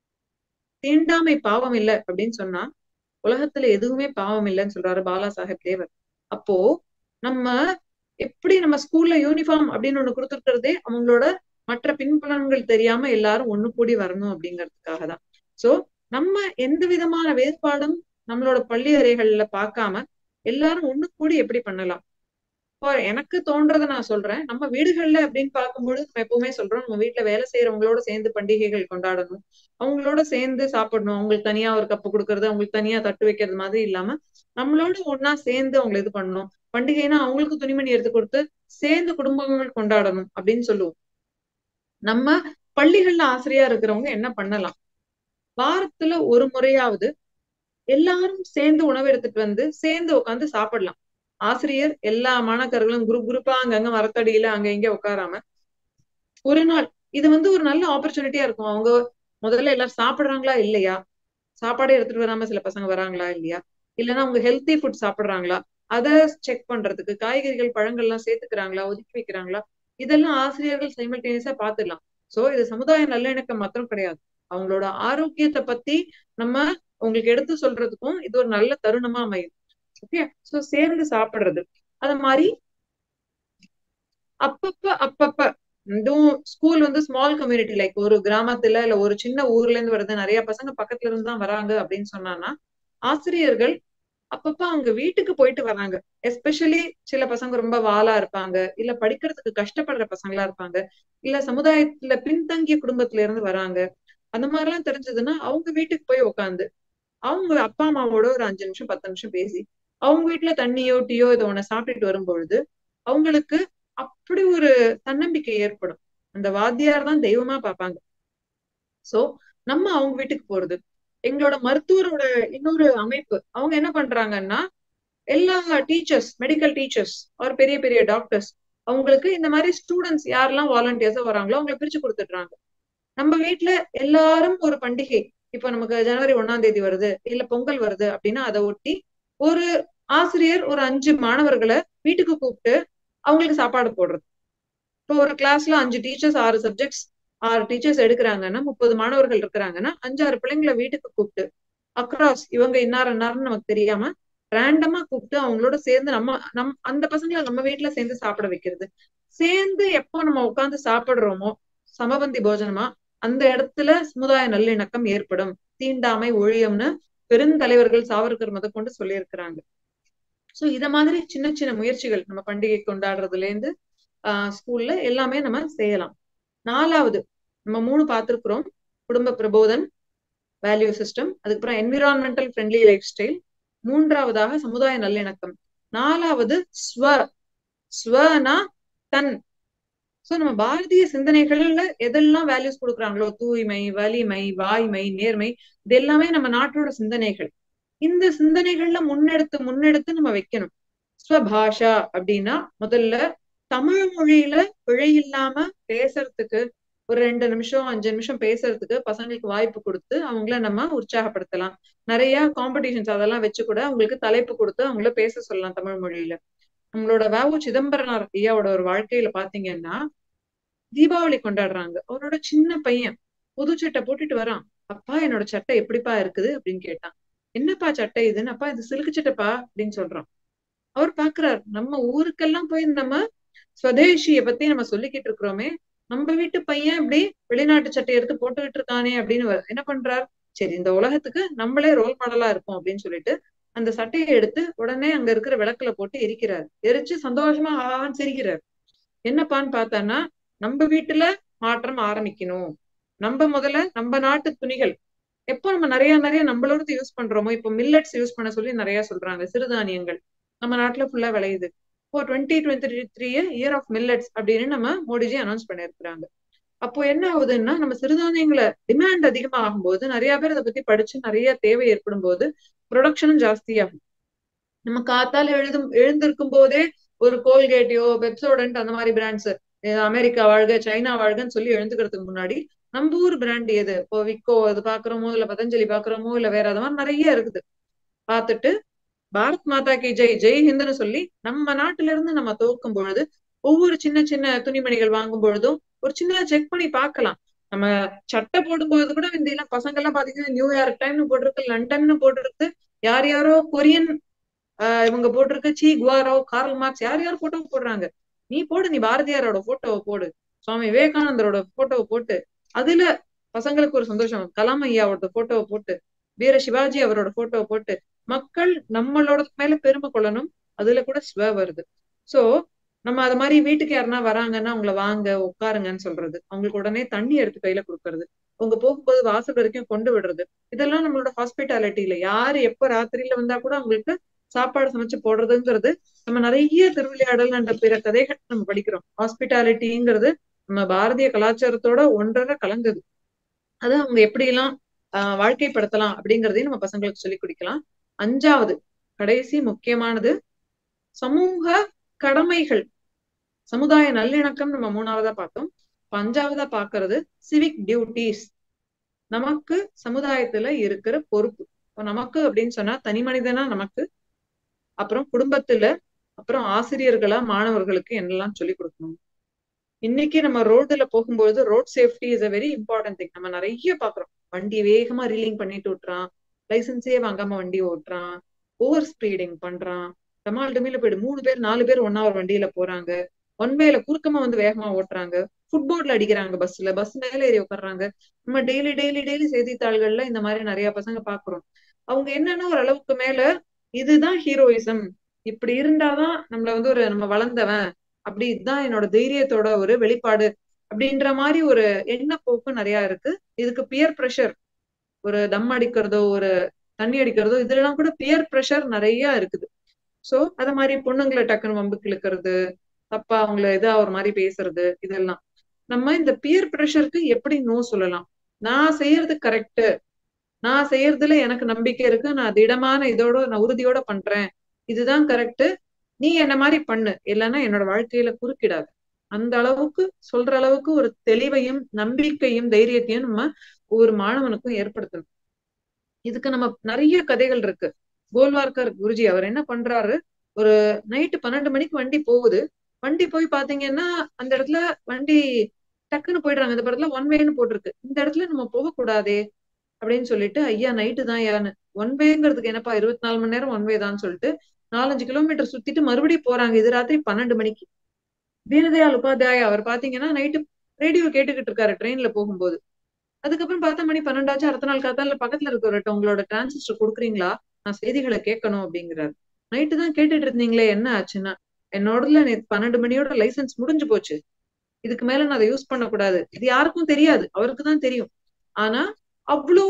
தீண்டாமை பாவம் இல்லை அப்படின்னு சொன்னா உலகத்துல எதுவுமே பாவம் இல்லைன்னு சொல்றாரு பாலா சாஹேப் தேவர் அப்போ நம்ம எப்படி நம்ம ஸ்கூல்ல யூனிஃபார்ம் அப்படின்னு ஒண்ணு கொடுத்துருக்கிறதே அவங்களோட மற்ற பின்புலன்கள் தெரியாம எல்லாரும் ஒண்ணு கூடி வரணும் அப்படிங்கிறதுக்காக தான் சோ நம்ம எந்த விதமான வேறுபாடும் நம்மளோட பள்ளி அறைகள்ல பார்க்காம எல்லாரும் ஒண்ணு கூடி எப்படி பண்ணலாம் இப்போ எனக்கு தோன்றதை நான் சொல்றேன் நம்ம வீடுகள்ல அப்படின்னு பார்க்கும்போது நம்ம எப்பவுமே சொல்றோம் நம்ம வீட்டுல வேலை செய்யறவங்களோட சேர்ந்து பண்டிகைகள் கொண்டாடணும் அவங்களோட சேர்ந்து சாப்பிடணும் அவங்களுக்கு தனியா ஒரு கப்பு கொடுக்கறது அவங்களுக்கு தனியா தட்டு வைக்கிறது மாதிரி இல்லாம நம்மளோட ஒன்னா சேர்ந்து அவங்களை இது பண்ணணும் பண்டிகைனா அவங்களுக்கு துணிமணி எடுத்து கொடுத்து சேர்ந்து குடும்பங்கள் கொண்டாடணும் அப்படின்னு சொல்லுவோம் நம்ம பள்ளிகள்ல ஆசிரியா இருக்கிறவங்க என்ன பண்ணலாம் வாரத்துல ஒரு முறையாவது எல்லாரும் சேர்ந்து உணவு எடுத்துட்டு வந்து சேர்ந்து உட்காந்து சாப்பிடலாம் ஆசிரியர் எல்லா மாணாக்கர்களும் குரூப் குரூப்பா அங்கங்க மரத்தடியில அங்க இங்க உட்காராம ஒரு நாள் இது வந்து ஒரு நல்ல ஆப்பர்ச்சுனிட்டியா இருக்கும் அவங்க முதல்ல எல்லாரும் சாப்பிடுறாங்களா இல்லையா சாப்பாடே எடுத்துட்டு வராம சில பசங்க வராங்களா இல்லையா இல்லைன்னா அவங்க ஹெல்த்தி ஃபுட் சாப்பிடுறாங்களா அதை செக் பண்றதுக்கு காய்கறிகள் பழங்கள் எல்லாம் சேர்த்துக்கிறாங்களா ஒதுக்கி வைக்கிறாங்களா இதெல்லாம் ஆசிரியர்கள் சைமல்டேனியஸா பாத்துடலாம் சோ இது சமுதாய நல்லிணக்கம் மாத்திரம் கிடையாது அவங்களோட ஆரோக்கியத்தை பத்தி நம்ம உங்களுக்கு எடுத்து சொல்றதுக்கும் இது ஒரு நல்ல தருணமா அமையும் ஓகே சோ சேர்ந்து சாப்பிடுறது அது மாதிரி அப்பப்ப அப்பப்ப இதுவும் ஸ்கூல் வந்து ஸ்மால் கம்யூனிட்டி லைக் ஒரு கிராமத்துல இல்ல ஒரு சின்ன ஊர்ல இருந்து வருது நிறைய பசங்க பக்கத்துல இருந்து தான் வராங்க அப்படின்னு சொன்னான்னா ஆசிரியர்கள் அப்பப்ப அவங்க வீட்டுக்கு போயிட்டு வராங்க எஸ்பெஷலி சில பசங்க ரொம்ப வாலா இருப்பாங்க இல்ல படிக்கிறதுக்கு கஷ்டப்படுற பசங்களா இருப்பாங்க இல்ல சமுதாயத்துல பின்தங்கிய குடும்பத்துல இருந்து வராங்க அந்த மாதிரி எல்லாம் தெரிஞ்சதுன்னா அவங்க வீட்டுக்கு போய் உட்காந்து அவங்க அப்பா அம்மாவோட ஒரு அஞ்சு நிமிஷம் பத்து நிமிஷம் பேசி அவங்க வீட்டுல தண்ணியோ டீயோ இதை ஒண்ணு சாப்பிட்டுட்டு வரும்பொழுது அவங்களுக்கு அப்படி ஒரு தன்னம்பிக்கை ஏற்படும் அந்த வாத்தியார் தான் தெய்வமா பார்ப்பாங்க சோ நம்ம அவங்க வீட்டுக்கு போறது எங்களோட மருத்துவரோட இன்னொரு அமைப்பு அவங்க என்ன பண்றாங்கன்னா எல்லா டீச்சர்ஸ் மெடிக்கல் டீச்சர்ஸ் ஒரு பெரிய பெரிய டாக்டர்ஸ் அவங்களுக்கு இந்த மாதிரி ஸ்டூடெண்ட்ஸ் யாரெல்லாம் வாலண்டியர்ஸா வராங்களோ அவங்களை பிரிச்சு கொடுத்துடுறாங்க நம்ம வீட்டுல எல்லாரும் ஒரு பண்டிகை இப்ப நமக்கு ஜனவரி ஒண்ணாம் தேதி வருது இல்ல பொங்கல் வருது அப்படின்னா அதை ஒட்டி ஒரு ஆசிரியர் ஒரு அஞ்சு மாணவர்களை வீட்டுக்கு கூப்பிட்டு அவங்களுக்கு சாப்பாடு போடுறது இப்போ ஒரு கிளாஸ்ல அஞ்சு டீச்சர்ஸ் ஆறு சப்ஜெக்ட்ஸ் ஆறு டீச்சர்ஸ் எடுக்கிறாங்கன்னா முப்பது மாணவர்கள் இருக்கிறாங்கன்னா அஞ்சாறு பிள்ளைங்களை வீட்டுக்கு கூப்பிட்டு அக்ராஸ் இவங்க இன்னார் இன்னார்னு நமக்கு தெரியாம ரேண்டமா கூப்பிட்டு அவங்களோட சேர்ந்து நம்ம நம் அந்த பசங்களை நம்ம வீட்டுல சேர்ந்து சாப்பிட வைக்கிறது சேர்ந்து எப்போ நம்ம உட்காந்து சாப்பிடுறோமோ சமபந்தி போஜனமா அந்த இடத்துல சமுதாய நல்லிணக்கம் ஏற்படும் தீண்டாமை ஒழியம்னு பெருந்தலைவர்கள் சாவர்கர் முத கொண்டு சொல்லியிருக்கிறாங்க சோ இத மாதிரி சின்ன சின்ன முயற்சிகள் நம்ம பண்டிகை கொண்டாடுறதுல இருந்து ஆஹ் ஸ்கூல்ல எல்லாமே நம்ம செய்யலாம் நாலாவது நம்ம மூணு பார்த்திருக்கிறோம் குடும்ப பிரபோதன் வேல்யூ சிஸ்டம் அதுக்கப்புறம் என்விரான்மெண்டல் ஃப்ரெண்ட்லி லைஃப் ஸ்டைல் மூன்றாவதாக சமுதாய நல்லிணக்கம் நாலாவது ஸ்வ ஸ்வனா தன் சோ நம்ம பாரதிய சிந்தனைகள்ல எதெல்லாம் வேல்யூஸ் கொடுக்குறாங்களோ தூய்மை வலிமை வாய்மை நேர்மை இது எல்லாமே நம்ம நாட்டோட சிந்தனைகள் இந்த சிந்தனைகள்ல முன்னெடுத்து முன்னெடுத்து நம்ம வைக்கணும் ஸ்வபாஷா அப்படின்னா முதல்ல தமிழ் மொழியில பிழை இல்லாம பேசுறதுக்கு ஒரு ரெண்டு நிமிஷம் அஞ்சு நிமிஷம் பேசுறதுக்கு பசங்களுக்கு வாய்ப்பு கொடுத்து அவங்கள நம்ம உற்சாகப்படுத்தலாம் நிறைய காம்படிஷன்ஸ் அதெல்லாம் வச்சு கூட அவங்களுக்கு தலைப்பு கொடுத்து அவங்கள பேச சொல்லலாம் தமிழ் மொழியில நம்மளோட வேவு சிதம்பரனார் ஐயாவோட ஒரு வாழ்க்கையில பாத்தீங்கன்னா தீபாவளி கொண்டாடுறாங்க அவரோட சின்ன பையன் புது சட்டை போட்டுட்டு வரான் அப்பா என்னோட சட்டை எப்படிப்பா இருக்குது அப்படின்னு கேட்டான் என்னப்பா சட்டை இதுன்னு அப்பா இது சிலுக்கு சட்டைப்பா அப்படின்னு சொல்றான் அவர் பாக்குறாரு நம்ம ஊருக்கெல்லாம் போய் நம்ம ஸ்வதேசிய பத்தி நம்ம சொல்லிக்கிட்டு இருக்கிறோமே நம்ம வீட்டு பையன் இப்படி வெளிநாட்டு சட்டை எடுத்து போட்டுக்கிட்டு இருக்கானே அப்படின்னு என்ன பண்றார் சரி இந்த உலகத்துக்கு நம்மளே ரோல் மாடலா இருப்போம் அப்படின்னு சொல்லிட்டு அந்த சட்டையை எடுத்து உடனே அங்க இருக்கிற விளக்குல போட்டு எரிக்கிறார் எரிச்சு சந்தோஷமா ஆன்னு சிரிக்கிறார் என்னப்பான்னு பார்த்தான்னா நம்ம வீட்டுல மாற்றம் ஆரம்பிக்கணும் நம்ம முதல்ல நம்ம நாட்டு துணிகள் எப்போ நம்ம நிறைய நிறைய நம்மளோட யூஸ் பண்றோமோ இப்போ மில்லட்ஸ் யூஸ் பண்ண சொல்லி நிறைய சொல்றாங்க சிறுதானியங்கள் நம்ம நாட்டுல ஃபுல்லா விளையுது இப்போ twenty twenty three year of millets அப்படின்னு நம்ம மோடிஜி அனௌன்ஸ் பண்ணிருக்கிறாங்க அப்போ என்ன ஆகுதுன்னா நம்ம சிறுதானியங்களை டிமாண்ட் அதிகமா ஆகும்போது நிறைய பேர் அதை பத்தி படிச்சு நிறைய தேவை ஏற்படும் போது ப்ரொடக்ஷனும் ஜாஸ்தியாகும் நம்ம காத்தால எழுதும் எழுந்திருக்கும் போதே ஒரு கோல்கேட்டையோ பெப்சோடன்ட் அந்த மாதிரி பிராண்ட்ஸ் அமெரிக்கா வாழ்க சைனா வாழ்கன்னு சொல்லி எழுந்துக்கிறதுக்கு முன்னாடி நம்ம ஊர் பிராண்ட் எது இப்போ விக்கோ அது பாக்குறோமோ இல்ல பதஞ்சலி பாக்குறோமோ இல்ல வேற அது மாதிரி நிறைய இருக்குது பார்த்துட்டு பாரத் மாதா கி ஜெய் ஜெய் ஹிந்துன்னு சொல்லி நம்ம நாட்டுல இருந்து நம்ம துவக்கும் பொழுது ஒவ்வொரு சின்ன சின்ன துணிமணிகள் வாங்கும் பொழுதும் ஒரு சின்ன செக் பண்ணி பார்க்கலாம் நம்ம சட்டை போடும்போது கூட இந்த எல்லாம் பசங்க எல்லாம் பாத்தீங்கன்னா நியூயார்க் டைம்னு போட்டிருக்கு லண்டன்னு போட்டிருக்கு யார் யாரோ கொரியன் ஆஹ் இவங்க போட்டிருக்கு சி குவாரோ கார்ல் மார்க்ஸ் யார் யார் போட்டோ போடுறாங்க நீ போடு நீ பாரதியாரோட போட்டோவை போடு சுவாமி விவேகானந்தரோட போட்டோவை போட்டு அதுல பசங்களுக்கு ஒரு சந்தோஷம் கலாம் ஐயாவோட போட்டோவை போட்டு வீர சிவாஜி அவரோட போட்டோவை போட்டு மக்கள் நம்மளோட மேல பெருமை கொள்ளணும் அதுல கூட ஸ்வ வருது சோ நம்ம அது மாதிரி வீட்டுக்கு யாருன்னா வராங்கன்னா அவங்கள வாங்க உட்காருங்கன்னு சொல்றது அவங்களுக்கு உடனே தண்ணி எடுத்து கையில கொடுக்கறது அவங்க போகும்போது வாசல் வரைக்கும் கொண்டு விடுறது இதெல்லாம் நம்மளோட ஹாஸ்பிட்டாலிட்டியில யாரு எப்ப ராத்திரியில வந்தா கூட அவங்களுக்கு சாப்பாடு சமைச்சு போடுறதுங்கிறது நம்ம நிறைய திருவிளையாடல் என்ற பிற கதைகள் நம்ம படிக்கிறோம் ஹாஸ்பிட்டாலிட்டிங்கிறது நம்ம பாரதிய கலாச்சாரத்தோட ஒன்றரை கலந்தது அது அவங்க எப்படி எல்லாம் ஆஹ் வாழ்க்கைப்படுத்தலாம் அப்படிங்கறதையும் நம்ம பசங்களுக்கு சொல்லி கொடுக்கலாம் அஞ்சாவது கடைசி முக்கியமானது சமூக கடமைகள் சமுதாய நல்லிணக்கம் நம்ம மூணாவதா பார்த்தோம் அஞ்சாவதா பாக்குறது சிவிக் டியூட்டிஸ் நமக்கு சமுதாயத்துல இருக்கிற பொறுப்பு நமக்கு அப்படின்னு சொன்னா தனி மனிதனா நமக்கு அப்புறம் குடும்பத்துல அப்புறம் ஆசிரியர்களா மாணவர்களுக்கு என்னெல்லாம் சொல்லி கொடுக்கணும் இன்னைக்கு நம்ம ரோடுல போகும்போது road safety is a very important thing நம்ம நிறைய பாக்குறோம் வண்டி வேகமா ரீலிங் பண்ணிட்டு விட்டுறான் லைசன்ஸே வாங்காம வண்டி ஓட்டுறான் ஓவர் ஸ்பீடிங் பண்றான் டமால் டமில போயிடு மூணு பேர் நாலு பேர் ஒன்னா ஒரு வண்டியில போறாங்க ஒன் வேல குறுக்கமா வந்து வேகமா ஓட்டுறாங்க ஃபுட்போர்ட்ல அடிக்கிறாங்க பஸ்ல பஸ் மேல ஏறி உட்காடுறாங்க நம்ம டெய்லி டெய்லி டெய்லி செய்தித்தாள்கள்ல இந்த மாதிரி நிறைய பசங்க பாக்குறோம் அவங்க என்னன்னா ஒரு அளவுக்கு மேல இதுதான் ஹீரோயிசம் இப்படி இருந்தாதான் நம்மள வந்து ஒரு நம்ம வளர்ந்தவன் அப்படி இதுதான் என்னோட தைரியத்தோட ஒரு வெளிப்பாடு அப்படின்ற மாதிரி ஒரு எண்ணப்போக்கு நிறைய இருக்கு இதுக்கு பியர் ப்ரெஷர் ஒரு தம் அடிக்கிறதோ ஒரு தண்ணி அடிக்கிறதோ இதுல எல்லாம் கூட பியர் ப்ரெஷர் நிறைய இருக்குது சோ அத மாதிரி பொண்ணுங்களை டக்குன்னு வம்புக்கு இழுக்கிறது தப்பா அவங்கள இதா ஒரு மாதிரி பேசுறது இதெல்லாம் நம்ம இந்த பியர் ப்ரெஷருக்கு எப்படி நோ சொல்லலாம் நான் செய்யறது கரெக்ட் நான் செய்யறதுல எனக்கு நம்பிக்கை இருக்கு நான் திடமான இதோட நான் உறுதியோட பண்றேன் இதுதான் கரெக்ட் நீ என்ன மாதிரி பண்ணு இல்லைன்னா என்னோட வாழ்க்கையில குறுக்கிடாது அந்த அளவுக்கு சொல்ற அளவுக்கு ஒரு தெளிவையும் நம்பிக்கையும் தைரியத்தையும் நம்ம ஒவ்வொரு மாணவனுக்கும் ஏற்படுத்தணும் இதுக்கு நம்ம நிறைய கதைகள் இருக்கு கோல்வார்கர் குருஜி அவர் என்ன பண்றாரு ஒரு நைட்டு பன்னெண்டு மணிக்கு வண்டி போகுது வண்டி போய் பாத்தீங்கன்னா அந்த இடத்துல வண்டி டக்குன்னு போயிடுறாங்க இந்த படத்துல ஒன் வேன்னு போட்டிருக்கு இந்த இடத்துல நம்ம போகக்கூடாதே அப்படின்னு சொல்லிட்டு ஐயா நைட்டு தான் யான்னு ஒன் வேங்கிறதுக்கு என்னப்பா இருபத்தி நாலு மணி நேரம் ஒன் வே தான் சொல்லிட்டு நாலஞ்சு கிலோமீட்டர் சுத்திட்டு மறுபடியும் போறாங்க இது ராத்திரி பன்னெண்டு மணிக்கு தீனதயாள் உபாத்தியாய அவர் பாத்தீங்கன்னா நைட்டு ரேடியோ கேட்டுக்கிட்டு இருக்காரு ட்ரெயின்ல போகும்போது அதுக்கப்புறம் பார்த்தா மணி பன்னெண்டாச்சு அடுத்த நாள் காத்தால பக்கத்துல இருக்கிறவர்கிட்ட உங்களோட டிரான்சிஸ்டர் கொடுக்குறீங்களா நான் செய்திகளை கேட்கணும் அப்படிங்கிறாரு நைட்டு தான் கேட்டுட்டு இருந்தீங்களே என்ன ஆச்சுன்னா என்னோடல நேற்று பன்னெண்டு மணியோட லைசன்ஸ் முடிஞ்சு போச்சு இதுக்கு மேல நான் அதை யூஸ் பண்ணக்கூடாது இது யாருக்கும் தெரியாது அவருக்கு தான் தெரியும் ஆனா அவ்வளோ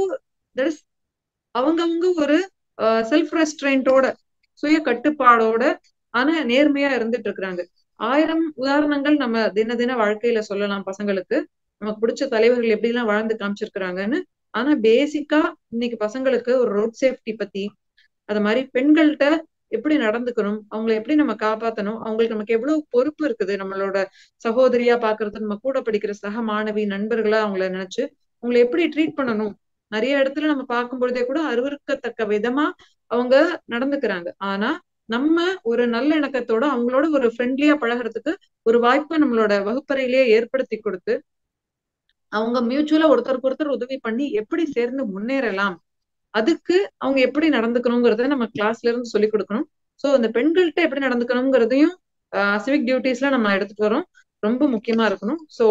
அவங்கவுங்க ஒரு செல்ஃப் ரெஸ்ட்ரெயின்டோட சுய கட்டுப்பாடோட ஆனா நேர்மையா இருந்துட்டு இருக்கிறாங்க ஆயிரம் உதாரணங்கள் நம்ம தின தின வாழ்க்கையில சொல்லலாம் பசங்களுக்கு நமக்கு பிடிச்ச தலைவர்கள் எப்படி எல்லாம் வாழ்ந்து காமிச்சிருக்கிறாங்கன்னு ஆனா பேசிக்கா இன்னைக்கு பசங்களுக்கு ஒரு ரோட் சேஃப்டி பத்தி அது மாதிரி பெண்கள்கிட்ட எப்படி நடந்துக்கணும் அவங்களை எப்படி நம்ம காப்பாத்தணும் அவங்களுக்கு நமக்கு எவ்வளவு பொறுப்பு இருக்குது நம்மளோட சகோதரியா பாக்குறது நம்ம கூட படிக்கிற சக மாணவி நண்பர்களா அவங்கள நினைச்சு அவங்களை எப்படி ட்ரீட் பண்ணணும் நிறைய இடத்துல நம்ம பார்க்கும் பொழுதே கூட அருவருக்கத்தக்க விதமா அவங்க நடந்துக்கிறாங்க ஆனா நம்ம ஒரு நல்ல இணக்கத்தோட அவங்களோட ஒரு ஃப்ரெண்ட்லியா பழகிறதுக்கு ஒரு வாய்ப்பை நம்மளோட வகுப்பறையிலேயே ஏற்படுத்தி கொடுத்து அவங்க மியூச்சுவலா ஒருத்தருக்கு ஒருத்தர் உதவி பண்ணி எப்படி சேர்ந்து முன்னேறலாம் அதுக்கு அவங்க எப்படி நடந்துக்கணுங்கிறத நம்ம கிளாஸ்ல இருந்து சொல்லி கொடுக்கணும் சோ அந்த பெண்கள்கிட்ட எப்படி நடந்துக்கணுங்கிறதையும் சிவிக் டியூட்டிஸ்ல நம்ம எடுத்துட்டு வரோம் ரொம்ப முக்கியமா இருக்கணும் சோ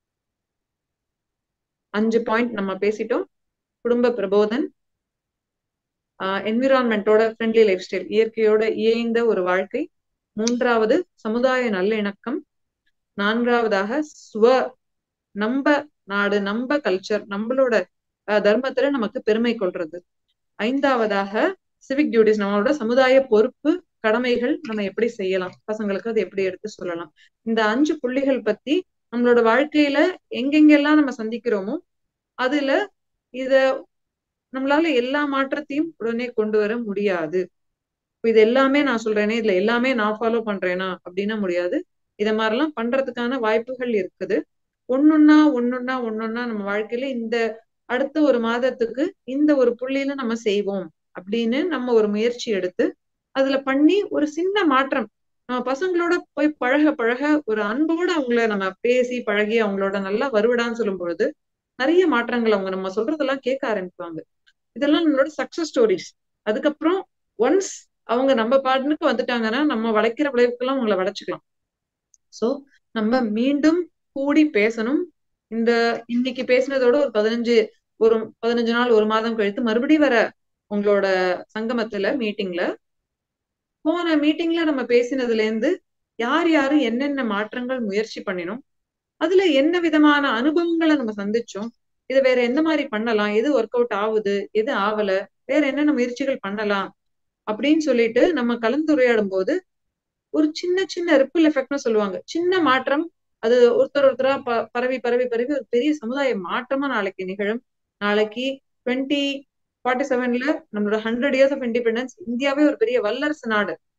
அஞ்சு பாயிண்ட் நம்ம பேசிட்டோம் குடும்ப பிரபோதன் என்விரான்மெண்டோட ஃப்ரெண்ட்லி லைஃப் ஸ்டைல் இயற்கையோட இயைந்த ஒரு வாழ்க்கை மூன்றாவது சமுதாய நல்லிணக்கம் நான்காவதாக சுவ நம்ப நாடு நம்ப கல்ச்சர் நம்மளோட தர்மத்துல நமக்கு பெருமை கொள்றது ஐந்தாவதாக சிவிக் டியூட்டிஸ் நம்மளோட சமுதாய பொறுப்பு கடமைகள் நம்ம எப்படி செய்யலாம் பசங்களுக்கு அது எப்படி எடுத்து சொல்லலாம் இந்த அஞ்சு புள்ளிகள் பத்தி நம்மளோட வாழ்க்கையில எங்கெங்கெல்லாம் நம்ம சந்திக்கிறோமோ அதுல இத நம்மளால எல்லா மாற்றத்தையும் உடனே கொண்டு வர முடியாது இது எல்லாமே நான் சொல்றேனே இதுல எல்லாமே நான் ஃபாலோ பண்றேனா அப்படின்னா முடியாது இத மாதிரிலாம் பண்றதுக்கான வாய்ப்புகள் இருக்குது ஒன்னொன்னா ஒன்னொன்னா ஒன்னொன்னா நம்ம வாழ்க்கையில இந்த அடுத்த ஒரு மாதத்துக்கு இந்த ஒரு புள்ளியில நம்ம செய்வோம் அப்படின்னு நம்ம ஒரு முயற்சி எடுத்து அதுல பண்ணி ஒரு சின்ன மாற்றம் நம்ம பசங்களோட போய் பழக பழக ஒரு அன்போட அவங்கள நம்ம பேசி பழகி அவங்களோட நல்லா வருவிடான்னு சொல்லும் பொழுது நிறைய மாற்றங்கள் அவங்க நம்ம சொல்றதெல்லாம் கேட்க ஆரம்பிப்பாங்க இதெல்லாம் நம்மளோட சக்சஸ் ஸ்டோரிஸ் அதுக்கப்புறம் ஒன்ஸ் அவங்க நம்ம பாட்டுக்கு வந்துட்டாங்கன்னா நம்ம வளைக்கிற விளைவுக்கெல்லாம் அவங்கள வளைச்சுக்கலாம் சோ நம்ம மீண்டும் கூடி பேசணும் இந்த இன்னைக்கு பேசினதோட ஒரு பதினஞ்சு ஒரு பதினஞ்சு நாள் ஒரு மாதம் கழித்து மறுபடியும் வர உங்களோட சங்கமத்துல மீட்டிங்ல போன மீட்டிங்ல நம்ம பேசினதுல இருந்து யார் யாரு என்னென்ன மாற்றங்கள் முயற்சி பண்ணினோம் அதுல என்ன விதமான அனுபவங்களை நம்ம சந்திச்சோம் இதை வேற எந்த மாதிரி பண்ணலாம் எது ஒர்க் அவுட் ஆகுது எது ஆவல வேற என்னென்ன முயற்சிகள் பண்ணலாம் அப்படின்னு சொல்லிட்டு நம்ம கலந்துரையாடும் போது ஒரு சின்ன சின்ன ரிப்பிள் எஃபெக்ட்னு சொல்லுவாங்க சின்ன மாற்றம் அது ஒருத்தர் ஒருத்தரா ப பரவி பரவி பரவி ஒரு பெரிய சமுதாய மாற்றமா நாளைக்கு நிகழும் நாளைக்கு டுவெண்ட்டி ஃபார்ட்டி செவன்ல நம்மளோட ஹண்ட்ரட் இயர்ஸ் ஆஃப் இண்டிபெண்டன்ஸ் இந்தியாவே ஒரு பெரிய வல்லரசு நாடு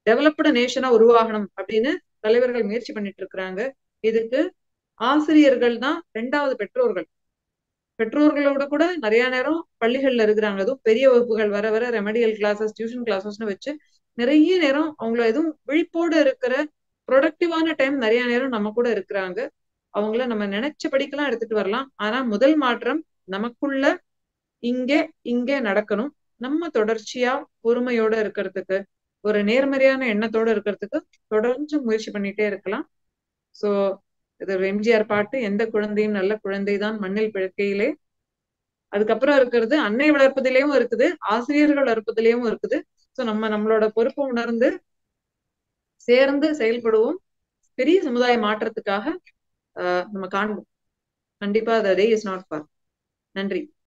டெவலப்டு நேஷனா உருவாகணும் அப்படின்னு தலைவர்கள் முயற்சி பண்ணிட்டு இருக்கிறாங்க இதுக்கு ஆசிரியர்கள் தான் ரெண்டாவது பெற்றோர்கள் பெற்றோர்களோட கூட நிறைய நேரம் பள்ளிகள்ல இருக்கிறாங்க அதுவும் பெரிய வகுப்புகள் வர வர ரெமடியல் கிளாஸஸ் டியூஷன் கிளாஸஸ்னு வச்சு நிறைய நேரம் அவங்கள எதுவும் விழிப்போடு இருக்கிற ப்ரொடக்டிவான டைம் நிறைய நேரம் நம்ம கூட இருக்கிறாங்க அவங்கள நம்ம நினைச்ச படிக்கலாம் எடுத்துட்டு வரலாம் ஆனா முதல் மாற்றம் நமக்குள்ள இங்க இங்க நடக்கணும் நம்ம தொடர்ச்சியா பொறுமையோட இருக்கிறதுக்கு ஒரு நேர்மறையான எண்ணத்தோட இருக்கிறதுக்கு தொடர்ந்து முயற்சி பண்ணிட்டே இருக்கலாம் சோ இது ஒரு எம்ஜிஆர் பாட்டு எந்த குழந்தையும் நல்ல குழந்தைதான் மண்ணில் பிழக்கையிலே அதுக்கப்புறம் இருக்கிறது அன்னை வளர்ப்பதிலேயும் இருக்குது ஆசிரியர்கள் வளர்ப்பதிலேயும் இருக்குது சோ நம்ம நம்மளோட பொறுப்பை உணர்ந்து சேர்ந்து செயல்படுவோம் பெரிய சமுதாய மாற்றத்துக்காக ஆஹ் நம்ம காண்போம் கண்டிப்பா the day is not far நன்றி